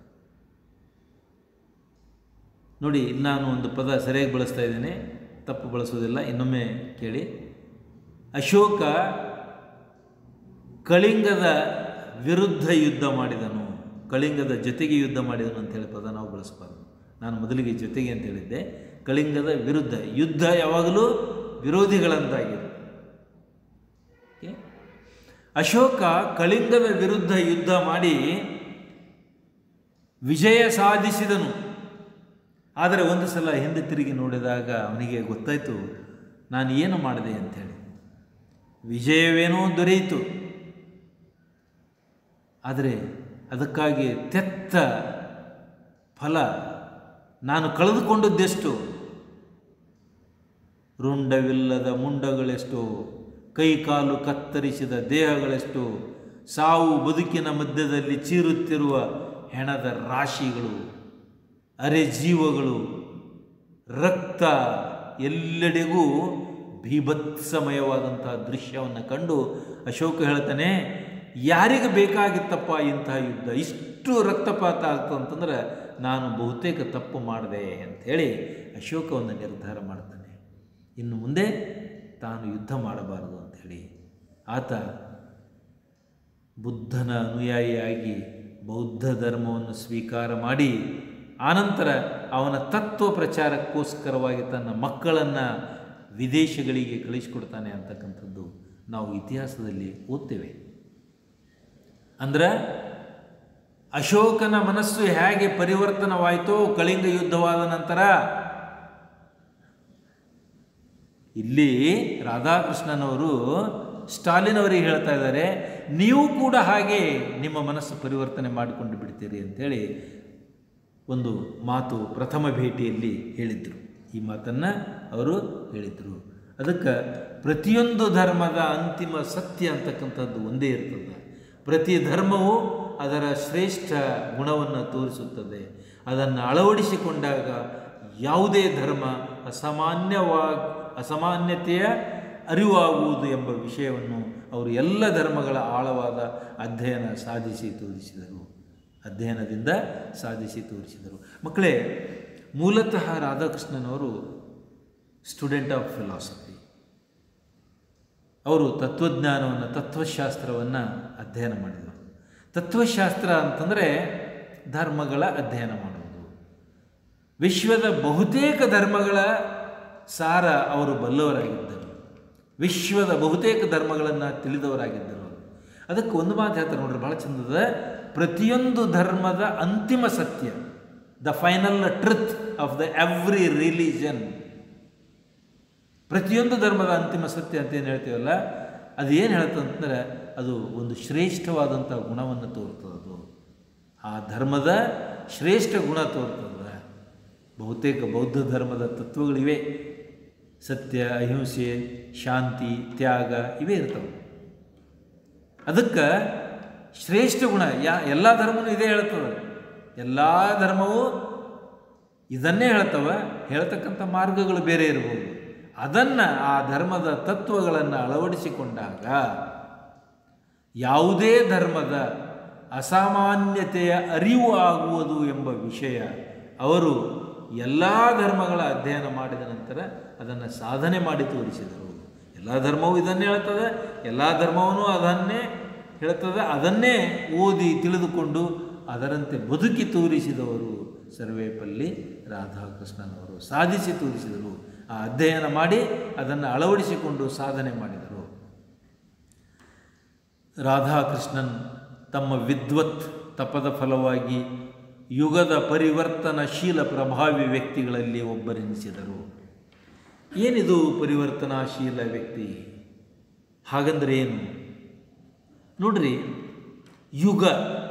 S1: ನೋಡಿ ಇಲ್ಲಿ ನಾನು ಒಂದು ಪದ ಸರಿಯಾಗಿ ಬಳಸ್ತಾ ಇದ್ದೇನೆ ತಪ್ಪು ಬಳಸೋದಿಲ್ಲ ಇನ್ನೊಮ್ಮೆ ಕೇಳಿ ಅಶೋಕ ಕಳಿಂಗದ ವಿರುದ್ಧ ಯುದ್ಧ ಮಾಡಿದನು ಕಳಿಂಗದ ಜೊತೆಗೆ ಯುದ್ಧ ಮಾಡಿದನು ಅಂತೇಳಿ ಪದ ನಾವು ಬಳಸಬಾರ್ದು ನಾನು ಮೊದಲಿಗೆ ಜೊತೆಗೆ ಅಂತ ಹೇಳಿದ್ದೆ ಕಳಿಂಗದ ವಿರುದ್ಧ ಯುದ್ಧ ಯಾವಾಗಲೂ ವಿರೋಧಿಗಳಂತಾಗಿದೆ ಓಕೆ? ಅಶೋಕ ಕಳಿಂಗದ ವಿರುದ್ಧ ಯುದ್ಧ ಮಾಡಿ ವಿಜಯ ಸಾಧಿಸಿದನು ಆದರೆ ಒಂದು ಸಲ ಹಿಂದೆ ತಿರುಗಿ ನೋಡಿದಾಗ ಅವನಿಗೆ ಗೊತ್ತಾಯಿತು ನಾನು ಏನು ಮಾಡಿದೆ ಅಂಥೇಳಿ ವಿಜಯವೇನೋ ದೊರೆಯಿತು ಆದರೆ ಅದಕ್ಕಾಗಿ ತೆತ್ತ ಫಲ ನಾನು ಕಳೆದುಕೊಂಡದ್ದೆಷ್ಟು ರುಂಡವಿಲ್ಲದ ಮುಂಡಗಳೆಷ್ಟು ಕೈಕಾಲು ಕತ್ತರಿಸಿದ ದೇಹಗಳೆಷ್ಟು ಸಾವು ಬದುಕಿನ ಮಧ್ಯದಲ್ಲಿ ಚೀರುತ್ತಿರುವ ಹೆಣದ ರಾಶಿಗಳು ಅರೆ ಜೀವಗಳು ರಕ್ತ ಎಲ್ಲೆಡೆಗೂ ಭೀಭತ್ಸಮಯವಾದಂತಹ ದೃಶ್ಯವನ್ನು ಕಂಡು ಅಶೋಕ ಹೇಳ್ತಾನೆ ಯಾರಿಗೆ ಬೇಕಾಗಿತ್ತಪ್ಪ ಇಂತಹ ಯುದ್ಧ ಇಷ್ಟು ರಕ್ತಪಾತ ಆಗ್ತು ಅಂತಂದ್ರೆ ನಾನು ಬಹುತೇಕ ತಪ್ಪು ಮಾಡಿದೆ ಅಂಥೇಳಿ ಅಶೋಕ ಒಂದು ನಿರ್ಧಾರ ಮಾಡ್ತಾನೆ ಇನ್ನು ಮುಂದೆ ತಾನು ಯುದ್ಧ ಮಾಡಬಾರದು ಅಂಥೇಳಿ ಆತ ಬುದ್ಧನ ಅನುಯಾಯಿಯಾಗಿ ಬೌದ್ಧ ಧರ್ಮವನ್ನು ಸ್ವೀಕಾರ ಮಾಡಿ ಆನಂತರ ಅವನ ತತ್ವ ಪ್ರಚಾರಕ್ಕೋಸ್ಕರವಾಗಿ ತನ್ನ ಮಕ್ಕಳನ್ನು ವಿದೇಶಗಳಿಗೆ ಕಳಿಸಿಕೊಡ್ತಾನೆ ಅಂತಕ್ಕಂಥದ್ದು ನಾವು ಇತಿಹಾಸದಲ್ಲಿ ಓದ್ತೇವೆ ಅಂದ್ರೆ ಅಶೋಕನ ಮನಸ್ಸು ಹೇಗೆ ಪರಿವರ್ತನವಾಯಿತೋ ಕಳಿಂಗ ಯುದ್ಧವಾದ ನಂತರ ಇಲ್ಲಿ ರಾಧಾಕೃಷ್ಣನವರು ಸ್ಟಾಲಿನ್ ಅವರಿಗೆ ಹೇಳ್ತಾ ಇದ್ದಾರೆ ನೀವು ಕೂಡ ಹಾಗೆ ನಿಮ್ಮ ಮನಸ್ಸು ಪರಿವರ್ತನೆ ಮಾಡಿಕೊಂಡು ಬಿಡ್ತೀರಿ ಅಂತೇಳಿ ಒಂದು ಮಾತು ಪ್ರಥಮ ಭೇಟಿಯಲ್ಲಿ ಹೇಳಿದರು ಈ ಮಾತನ್ನು ಅವರು ಹೇಳಿದರು ಅದಕ್ಕೆ ಪ್ರತಿಯೊಂದು ಧರ್ಮದ ಅಂತಿಮ ಸತ್ಯ ಅಂತಕ್ಕಂಥದ್ದು ಒಂದೇ ಇರ್ತದೆ ಪ್ರತಿ ಧರ್ಮವು ಅದರ ಶ್ರೇಷ್ಠ ಗುಣವನ್ನು ತೋರಿಸುತ್ತದೆ ಅದನ್ನು ಅಳವಡಿಸಿಕೊಂಡಾಗ ಯಾವುದೇ ಧರ್ಮ ಅಸಾಮಾನ್ಯವಾ ಅಸಾಮಾನ್ಯತೆಯ ಅರಿವಾಗುವುದು ಎಂಬ ವಿಷಯವನ್ನು ಅವರು ಎಲ್ಲ ಧರ್ಮಗಳ ಆಳವಾದ ಅಧ್ಯಯನ ಸಾಧಿಸಿ ತೋರಿಸಿದರು ಅಧ್ಯಯನದಿಂದ ಸಾಧಿಸಿ ತೋರಿಸಿದರು ಮಕ್ಕಳೇ ಮೂಲತಃ ರಾಧಾಕೃಷ್ಣನವರು ಸ್ಟೂಡೆಂಟ್ ಆಫ್ ಫಿಲಾಸಫಿ ಅವರು ತತ್ವಜ್ಞಾನವನ್ನು ತತ್ವಶಾಸ್ತ್ರವನ್ನು ಅಧ್ಯಯನ ಮಾಡಿದರು ತತ್ವಶಾಸ್ತ್ರ ಅಂತಂದರೆ ಧರ್ಮಗಳ ಅಧ್ಯಯನ ಮಾಡುವುದು ವಿಶ್ವದ ಬಹುತೇಕ ಧರ್ಮಗಳ ಸಾರ ಅವರು ಬಲ್ಲವರಾಗಿದ್ದರು ವಿಶ್ವದ ಬಹುತೇಕ ಧರ್ಮಗಳನ್ನು ತಿಳಿದವರಾಗಿದ್ದರು ಅದಕ್ಕೆ ಒಂದು ಮಾತು ಹೇಳ್ತಾರೆ ನೋಡ್ರಿ ಭಾಳ ಚಂದದ ಪ್ರತಿಯೊಂದು ಧರ್ಮದ ಅಂತಿಮ ಸತ್ಯ the final truth of the every religion ಪ್ರತಿಯೊಂದು ಧರ್ಮದ ಅಂತಿಮ ಸತ್ಯ ಅಂತ ಏನು ಹೇಳ್ತೀವಲ್ಲ ಅದು ಏನು ಹೇಳ್ತದೆ ಅಂತಂದರೆ ಅದು ಒಂದು ಶ್ರೇಷ್ಠವಾದಂಥ ಗುಣವನ್ನು ತೋರ್ತದೆ ಅದು ಆ ಧರ್ಮದ ಶ್ರೇಷ್ಠ ಗುಣ ತೋರ್ತದೆ ಬಹುತೇಕ ಬೌದ್ಧ ಧರ್ಮದ ತತ್ವಗಳಿವೆ ಸತ್ಯ ಅಹಿಂಸೆ ಶಾಂತಿ ತ್ಯಾಗ ಇವೇ ಇರ್ತವೆ ಅದಕ್ಕೆ ಶ್ರೇಷ್ಠ ಗುಣ ಯಾ ಎಲ್ಲ ಧರ್ಮನೂ ಇದೇ ಹೇಳ್ತದೆ ಎಲ್ಲ ಧರ್ಮವು ಇದನ್ನೇ ಹೇಳ್ತವೆ ಹೇಳ್ತಕ್ಕಂಥ ಮಾರ್ಗಗಳು ಬೇರೆ ಇರ್ಬೋದು ಅದನ್ನು ಆ ಧರ್ಮದ ತತ್ವಗಳನ್ನು ಅಳವಡಿಸಿಕೊಂಡಾಗ ಯಾವುದೇ ಧರ್ಮದ ಅಸಾಮಾನ್ಯತೆಯ ಅರಿವು ಆಗುವುದು ಎಂಬ ವಿಷಯ ಅವರು ಎಲ್ಲ ಧರ್ಮಗಳ ಅಧ್ಯಯನ ಮಾಡಿದ ನಂತರ ಅದನ್ನು ಸಾಧನೆ ಮಾಡಿ ತೋರಿಸಿದರು ಎಲ್ಲ ಧರ್ಮವೂ ಇದನ್ನೇ ಹೇಳ್ತದೆ ಎಲ್ಲ ಧರ್ಮವೂ ಅದನ್ನೇ ಹೇಳ್ತದೆ ಅದನ್ನೇ ಓದಿ ತಿಳಿದುಕೊಂಡು ಅದರಂತೆ ಬದುಕಿ ತೋರಿಸಿದವರು ಸರ್ವೇಪಲ್ಲಿ ರಾಧಾಕೃಷ್ಣನವರು ಸಾಧಿಸಿ ತೋರಿಸಿದರು ಆ ಅಧ್ಯಯನ ಮಾಡಿ ಅದನ್ನು ಅಳವಡಿಸಿಕೊಂಡು ಸಾಧನೆ ಮಾಡಿದರು ರಾಧಾಕೃಷ್ಣನ್ ತಮ್ಮ ವಿದ್ವತ್ ತಪದ ಫಲವಾಗಿ ಯುಗದ ಪರಿವರ್ತನಶೀಲ ಪ್ರಭಾವಿ ವ್ಯಕ್ತಿಗಳಲ್ಲಿ ಒಬ್ಬರೆನಿಸಿದರು ಏನಿದು ಪರಿವರ್ತನಾಶೀಲ ವ್ಯಕ್ತಿ ಹಾಗಂದ್ರೆ ಏನು ನೋಡ್ರಿ ಯುಗ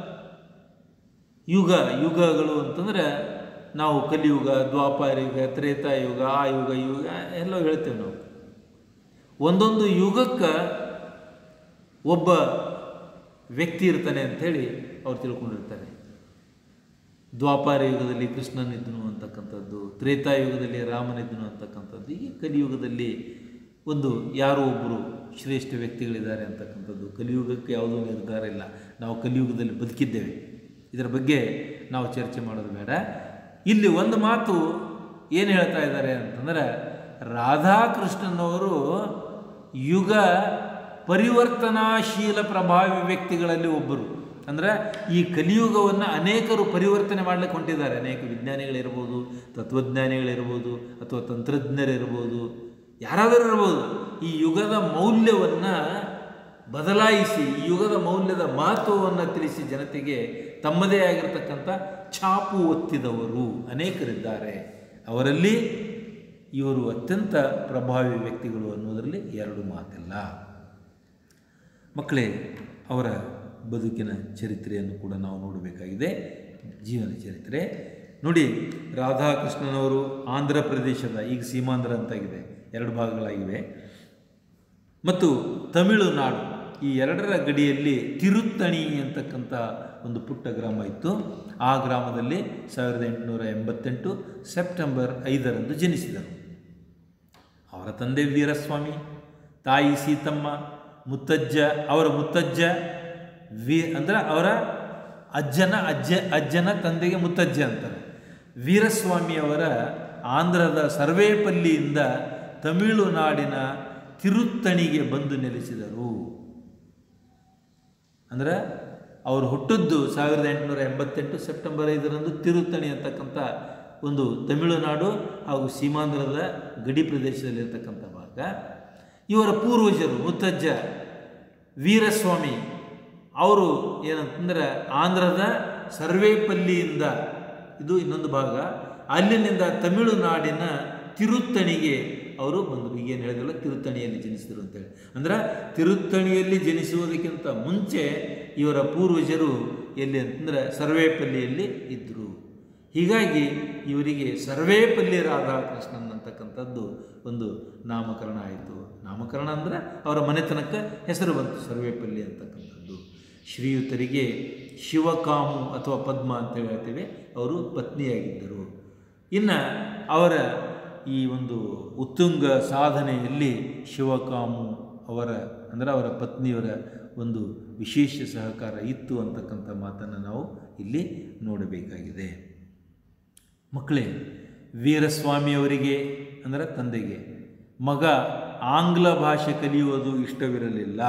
S1: ಯುಗ ಯುಗಗಳು ಅಂತಂದ್ರೆ ನಾವು ಕಲಿಯುಗ ದ್ವಾಪಾರ ಯುಗ ತ್ರೇತಾಯುಗ ಆ ಯುಗ ಯುಗ ಎಲ್ಲ ಹೇಳ್ತೇವೆ ನಾವು ಒಂದೊಂದು ಯುಗಕ್ಕೆ ಒಬ್ಬ ವ್ಯಕ್ತಿ ಇರ್ತಾನೆ ಅಂಥೇಳಿ ಅವ್ರು ತಿಳ್ಕೊಂಡಿರ್ತಾರೆ ದ್ವಾಪಾರ ಯುಗದಲ್ಲಿ ಕೃಷ್ಣನಿದ್ದನು ಅಂತಕ್ಕಂಥದ್ದು ತ್ರೇತಾಯುಗದಲ್ಲಿ ರಾಮನಿದ್ದನು ಅಂತಕ್ಕಂಥದ್ದು ಈಗ ಕಲಿಯುಗದಲ್ಲಿ ಒಂದು ಯಾರೋ ಒಬ್ಬರು ಶ್ರೇಷ್ಠ ವ್ಯಕ್ತಿಗಳಿದ್ದಾರೆ ಅಂತಕ್ಕಂಥದ್ದು ಕಲಿಯುಗಕ್ಕೆ ಯಾವುದೂ ನಿರ್ಧಾರ ಇಲ್ಲ ನಾವು ಕಲಿಯುಗದಲ್ಲಿ ಬದುಕಿದ್ದೇವೆ ಇದರ ಬಗ್ಗೆ ನಾವು ಚರ್ಚೆ ಮಾಡೋದು ಬೇಡ ಇಲ್ಲಿ ಒಂದು ಮಾತು ಏನು ಹೇಳ್ತಾ ಇದ್ದಾರೆ ಅಂತಂದರೆ ರಾಧಾಕೃಷ್ಣನವರು ಯುಗ ಪರಿವರ್ತನಾಶೀಲ ಪ್ರಭಾವಿ ವ್ಯಕ್ತಿಗಳಲ್ಲಿ ಒಬ್ಬರು ಅಂದರೆ ಈ ಕಲಿಯುಗವನ್ನು ಅನೇಕರು ಪರಿವರ್ತನೆ ಮಾಡಲಿಕ್ಕೆ ಹೊಂಟಿದ್ದಾರೆ ಅನೇಕ ವಿಜ್ಞಾನಿಗಳಿರ್ಬೋದು ತತ್ವಜ್ಞಾನಿಗಳಿರ್ಬೋದು ಅಥವಾ ತಂತ್ರಜ್ಞರಿರ್ಬೋದು ಯಾರಾದರೂ ಇರ್ಬೋದು ಈ ಯುಗದ ಮೌಲ್ಯವನ್ನು ಬದಲಾಯಿಸಿ ಈ ಯುಗದ ಮೌಲ್ಯದ ಮಹತ್ವವನ್ನು ತಿಳಿಸಿ ಜನತೆಗೆ ತಮ್ಮದೇ ಆಗಿರತಕ್ಕಂಥ ಛಾಪು ಒತ್ತಿದವರು ಅನೇಕರಿದ್ದಾರೆ ಅವರಲ್ಲಿ ಇವರು ಅತ್ಯಂತ ಪ್ರಭಾವಿ ವ್ಯಕ್ತಿಗಳು ಅನ್ನೋದರಲ್ಲಿ ಎರಡು ಮಾತಿಲ್ಲ ಮಕ್ಕಳೇ ಅವರ ಬದುಕಿನ ಚರಿತ್ರೆಯನ್ನು ಕೂಡ ನಾವು ನೋಡಬೇಕಾಗಿದೆ ಜೀವನ ಚರಿತ್ರೆ ನೋಡಿ ರಾಧಾಕೃಷ್ಣನವರು ಆಂಧ್ರ ಪ್ರದೇಶದ ಈಗ ಸೀಮಾಂಧ್ರ ಅಂತಾಗಿದೆ ಎರಡು ಭಾಗಗಳಾಗಿವೆ ಮತ್ತು ತಮಿಳುನಾಡು ಈ ಎರಡರ ಗಡಿಯಲ್ಲಿ ತಿರುತ್ತಣಿ ಅಂತಕ್ಕಂಥ ಒಂದು ಪುಟ್ಟ ಗ್ರಾಮ ಇತ್ತು ಆ ಗ್ರಾಮದಲ್ಲಿ ಸಾವಿರದ ಎಂಟುನೂರ ಎಂಬತ್ತೆಂಟು ಸೆಪ್ಟೆಂಬರ್ ಐದರಂದು ಜನಿಸಿದರು ಅವರ ತಂದೆ ವೀರಸ್ವಾಮಿ ತಾಯಿ ಸೀತಮ್ಮ ಮುತ್ತಜ್ಜ ಅವರ ಮುತ್ತಜ್ಜ ವೀ ಅಂದ್ರೆ ಅವರ ಅಜ್ಜನ ಅಜ್ಜ ಅಜ್ಜನ ತಂದೆಗೆ ಮುತ್ತಜ್ಜ ಅಂತಾರೆ ವೀರಸ್ವಾಮಿಯವರ ಆಂಧ್ರದ ಸರ್ವೇಪಲ್ಲಿಯಿಂದ ತಮಿಳುನಾಡಿನ ತಿರುತ್ತಣಿಗೆ ಬಂದು ನೆಲೆಸಿದರು ಅಂದ್ರೆ ಅವರು ಹುಟ್ಟಿದ್ದು ಸಾವಿರದ ಎಂಟುನೂರ ಎಂಬತ್ತೆಂಟು ಸೆಪ್ಟೆಂಬರ್ ಐದರಂದು ತಿರುತ್ತಣಿ ಅಂತಕ್ಕಂಥ ಒಂದು ತಮಿಳುನಾಡು ಹಾಗೂ ಸೀಮಾಂಧ್ರದ ಗಡಿ ಪ್ರದೇಶದಲ್ಲಿರ್ತಕ್ಕಂಥ ಭಾಗ ಇವರ ಪೂರ್ವಜರು ಮುತ್ತಜ್ಜ ವೀರಸ್ವಾಮಿ ಅವರು ಏನಂತಂದ್ರೆ ಆಂಧ್ರದ ಸರ್ವೇಪಲ್ಲಿಯಿಂದ ಇದು ಇನ್ನೊಂದು ಭಾಗ ಅಲ್ಲಿನಿಂದ ತಮಿಳುನಾಡಿನ ತಿರುತ್ತಣಿಗೆ ಅವರು ಬಂದರು ಈಗೇನು ಹೇಳಿದ್ರಲ್ಲ ತಿರುತ್ತಣಿಯಲ್ಲಿ ಜನಿಸಿದರು ಅಂತೇಳಿ ಅಂದ್ರೆ ತಿರುತ್ತಣಿಯಲ್ಲಿ ಜನಿಸುವುದಕ್ಕಿಂತ ಮುಂಚೆ ಇವರ ಪೂರ್ವಜರು ಎಲ್ಲಿ ಅಂತಂದ್ರೆ ಸರ್ವೇಪಲ್ಲಿಯಲ್ಲಿ ಇದ್ದರು ಹೀಗಾಗಿ ಇವರಿಗೆ ಸರ್ವೇಪಲ್ಲಿ ರಾಧಾಕೃಷ್ಣನ್ ಅಂತಕ್ಕಂಥದ್ದು ಒಂದು ನಾಮಕರಣ ಆಯಿತು ನಾಮಕರಣ ಅಂದರೆ ಅವರ ಮನೆತನಕ್ಕೆ ಹೆಸರು ಬಂತು ಸರ್ವೇಪಲ್ಲಿ ಅಂತಕ್ಕಂಥದ್ದು ಶ್ರೀಯುತರಿಗೆ ಶಿವಕಾಮು ಅಥವಾ ಪದ್ಮ ಅಂತ ಹೇಳ್ತೇವೆ ಅವರು ಪತ್ನಿಯಾಗಿದ್ದರು ಇನ್ನು ಅವರ ಈ ಒಂದು ಉತ್ತುಂಗ ಸಾಧನೆಯಲ್ಲಿ ಶಿವಕಾಮು ಅವರ ಅಂದರೆ ಅವರ ಪತ್ನಿಯವರ ಒಂದು ವಿಶೇಷ ಸಹಕಾರ ಇತ್ತು ಅಂತಕ್ಕಂಥ ಮಾತನ್ನು ನಾವು ಇಲ್ಲಿ ನೋಡಬೇಕಾಗಿದೆ ಮಕ್ಕಳೇ ವೀರಸ್ವಾಮಿಯವರಿಗೆ ಅಂದರೆ ತಂದೆಗೆ ಮಗ ಆಂಗ್ಲ ಭಾಷೆ ಕಲಿಯುವುದು ಇಷ್ಟವಿರಲಿಲ್ಲ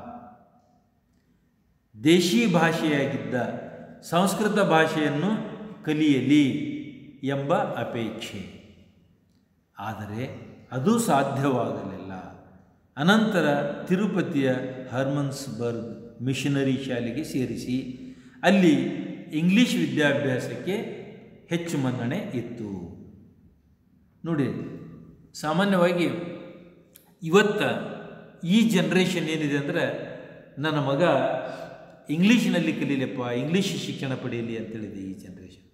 S1: ದೇಶಿ ಭಾಷೆಯಾಗಿದ್ದ ಸಂಸ್ಕೃತ ಭಾಷೆಯನ್ನು ಕಲಿಯಲಿ ಎಂಬ ಅಪೇಕ್ಷೆ ಆದರೆ ಅದು ಸಾಧ್ಯವಾಗಲಿಲ್ಲ ಅನಂತರ ತಿರುಪತಿಯ ಹರ್ಮನ್ಸ್ಬರ್ಗ್ ಮಿಷನರಿ ಶಾಲೆಗೆ ಸೇರಿಸಿ ಅಲ್ಲಿ ಇಂಗ್ಲಿಷ್ ವಿದ್ಯಾಭ್ಯಾಸಕ್ಕೆ ಹೆಚ್ಚು ಮನ್ನಣೆ ಇತ್ತು ನೋಡಿ ಸಾಮಾನ್ಯವಾಗಿ ಇವತ್ತ ಈ ಜನ್ರೇಷನ್ ಏನಿದೆ ಅಂದರೆ ನನ್ನ ಮಗ ಇಂಗ್ಲೀಷಿನಲ್ಲಿ ಕಲೀಲಪ್ಪ ಇಂಗ್ಲೀಷ್ ಶಿಕ್ಷಣ ಪಡೆಯಲಿ ಅಂತೇಳಿದೆ ಈ ಜನ್ರೇಷನ್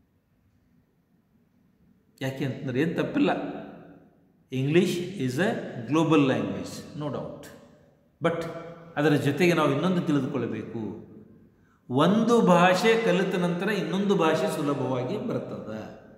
S1: ಯಾಕೆ ಅಂತಂದ್ರೆ ಏನು ತಪ್ಪಿಲ್ಲ English is a global language no doubt but ಅದರ ಜೊತೆಗೆ ನಾವು ಇನ್ನೊಂದು ತಿಳಿದುಕೊಳ್ಳಬೇಕು ಒಂದು ಭಾಷೆ ಕಲಿತ ನಂತರ ಇನ್ನೊಂದು ಭಾಷೆ ಸುಲಭವಾಗಿ ಬರ್ತದೆ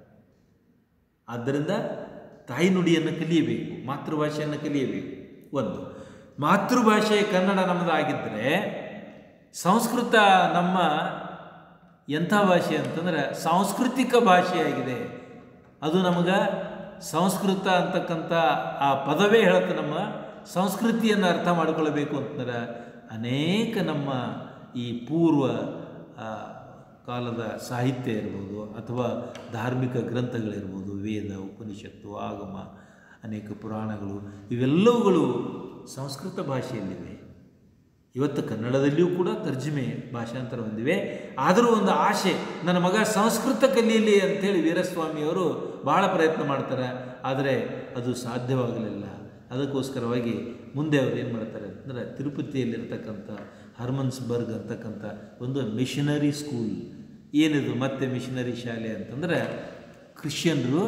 S1: ಆದ್ದರಿಂದ ತಾಯ್ನುಡಿಯನ್ನು ಕಲಿಯಬೇಕು ಮಾತೃಭಾಷೆಯನ್ನು ಕಲಿಯಬೇಕು ಒಂದು ಮಾತೃಭಾಷೆ ಕನ್ನಡ ನಮ್ಮದಾಗಿದ್ದರೆ ಸಂಸ್ಕೃತ ನಮ್ಮ ಎಂಥ ಭಾಷೆ ಅಂತಂದ್ರೆ ಸಾಂಸ್ಕೃತಿಕ ಭಾಷೆಯಾಗಿದೆ ಅದು ನಮಗೆ ಸಂಸ್ಕೃತ ಅಂತಕ್ಕಂಥ ಆ ಪದವೇ ಹೇಳುತ್ತೆ ನಮ್ಮ ಸಂಸ್ಕೃತಿಯನ್ನು ಅರ್ಥ ಮಾಡಿಕೊಳ್ಳಬೇಕು ಅಂತಂದ್ರೆ ಅನೇಕ ನಮ್ಮ ಈ ಪೂರ್ವ ಆ, ಕಾಲದ ಸಾಹಿತ್ಯ ಇರ್ಬೋದು ಅಥವಾ ಧಾರ್ಮಿಕ ಗ್ರಂಥಗಳಿರ್ಬೋದು ವೇದ ಉಪನಿಷತ್ತು ಆಗಮ ಅನೇಕ ಪುರಾಣಗಳು ಇವೆಲ್ಲವುಗಳು ಸಂಸ್ಕೃತ ಭಾಷೆಯಲ್ಲಿವೆ ಇವತ್ತು ಕನ್ನಡದಲ್ಲಿಯೂ ಕೂಡ ತರ್ಜುಮೆ ಭಾಷಾಂತರ ಹೊಂದಿವೆ ಆದರೂ ಒಂದು ಆಸೆ ನನ್ನ ಮಗ ಸಂಸ್ಕೃತ ಕಲಿಯಲಿ ಅಂತೇಳಿ ವೀರಸ್ವಾಮಿಯವರು ಬಹಳ ಪ್ರಯತ್ನ ಮಾಡ್ತಾರೆ ಆದರೆ ಅದು ಸಾಧ್ಯವಾಗಲಿಲ್ಲ ಅದಕ್ಕೋಸ್ಕರವಾಗಿ ಮುಂದೆ ಅವರು ಏನು ಮಾಡ್ತಾರೆ ಅಂದರೆ ತಿರುಪತಿಯಲ್ಲಿರ್ತಕ್ಕಂಥ ಹರ್ಮನ್ಸ್ಬರ್ಗ್ ಅಂತಕ್ಕಂಥ ಒಂದು ಮಿಷನರಿ ಸ್ಕೂಲ್ ಏನಿದು ಮತ್ತೆ ಮಿಷನರಿ ಶಾಲೆ ಅಂತಂದರೆ ಕ್ರಿಶ್ಚಿಯನ್ರು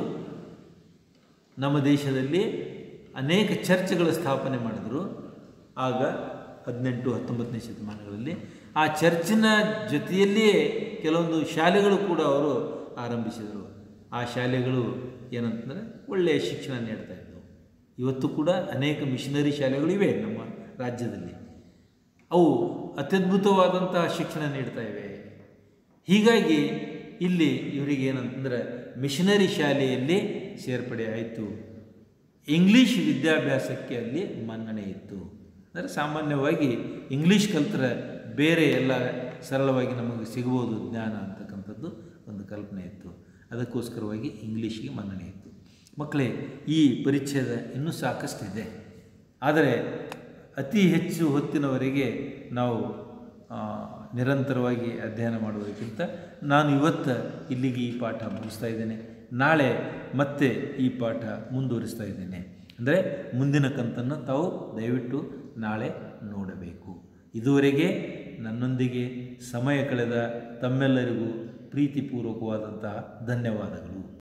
S1: ನಮ್ಮ ದೇಶದಲ್ಲಿ ಅನೇಕ ಚರ್ಚ್ಗಳ ಸ್ಥಾಪನೆ ಮಾಡಿದರು ಆಗ ಹದಿನೆಂಟು ಹತ್ತೊಂಬತ್ತನೇ ಶತಮಾನಗಳಲ್ಲಿ ಆ ಚರ್ಚಿನ ಜೊತೆಯಲ್ಲಿಯೇ ಕೆಲವೊಂದು ಶಾಲೆಗಳು ಕೂಡ ಅವರು ಆರಂಭಿಸಿದರು ಆ ಶಾಲೆಗಳು ಏನಂತಂದರೆ ಒಳ್ಳೆಯ ಶಿಕ್ಷಣ ನೀಡ್ತಾ ಇದ್ದವು ಇವತ್ತು ಕೂಡ ಅನೇಕ ಮಿಷನರಿ ಶಾಲೆಗಳು ಇವೆ ನಮ್ಮ ರಾಜ್ಯದಲ್ಲಿ ಅವು ಅತ್ಯದ್ಭುತವಾದಂತಹ ಶಿಕ್ಷಣ ನೀಡ್ತಾ ಇವೆ ಹೀಗಾಗಿ ಇಲ್ಲಿ ಇವರಿಗೆ ಏನಂತಂದ್ರೆ ಮಿಷನರಿ ಶಾಲೆಯಲ್ಲಿ ಸೇರ್ಪಡೆ ಆಯಿತು ಇಂಗ್ಲೀಷ್ ವಿದ್ಯಾಭ್ಯಾಸಕ್ಕೆ ಅಲ್ಲಿ ಮನ್ನಣೆ ಇತ್ತು ಅಂದರೆ ಸಾಮಾನ್ಯವಾಗಿ ಇಂಗ್ಲೀಷ್ ಕಲ್ತ್ರೆ ಬೇರೆ ಎಲ್ಲ ಸರಳವಾಗಿ ನಮಗೆ ಸಿಗ್ಬೋದು ಜ್ಞಾನ ಅಂತಕ್ಕಂಥದ್ದು ಒಂದು ಕಲ್ಪನೆ ಇತ್ತು ಅದಕ್ಕೋಸ್ಕರವಾಗಿ ಇಂಗ್ಲೀಷ್ಗೆ ಮನ್ನಣೆ ಇತ್ತು ಮಕ್ಕಳೇ ಈ ಪರಿಚ್ಛೇದ ಇನ್ನೂ ಸಾಕಷ್ಟಿದೆ ಆದರೆ ಅತಿ ಹೆಚ್ಚು ಹೊತ್ತಿನವರೆಗೆ ನಾವು ಆ, ನಿರಂತರವಾಗಿ ಅಧ್ಯಯನ ಮಾಡುವುದಕ್ಕಿಂತ ನಾನು ಇವತ್ತು ಇಲ್ಲಿಗೆ ಈ ಪಾಠ ಮುಗಿಸ್ತಾ ಇದ್ದೇನೆ ನಾಳೆ ಮತ್ತೆ ಈ ಪಾಠ ಮುಂದುವರಿಸ್ತಾ ಇದ್ದೇನೆ ಅಂದರೆ ಮುಂದಿನ ಕಂತನ್ನು ತಾವು ದಯವಿಟ್ಟು ನಾಳೆ ನೋಡಬೇಕು ಇದುವರೆಗೆ ನನ್ನೊಂದಿಗೆ ಸಮಯ ಕಳೆದ ತಮ್ಮೆಲ್ಲರಿಗೂ ಪ್ರೀತಿಪೂರ್ವಕವಾದಂತಹ ಧನ್ಯವಾದಗಳು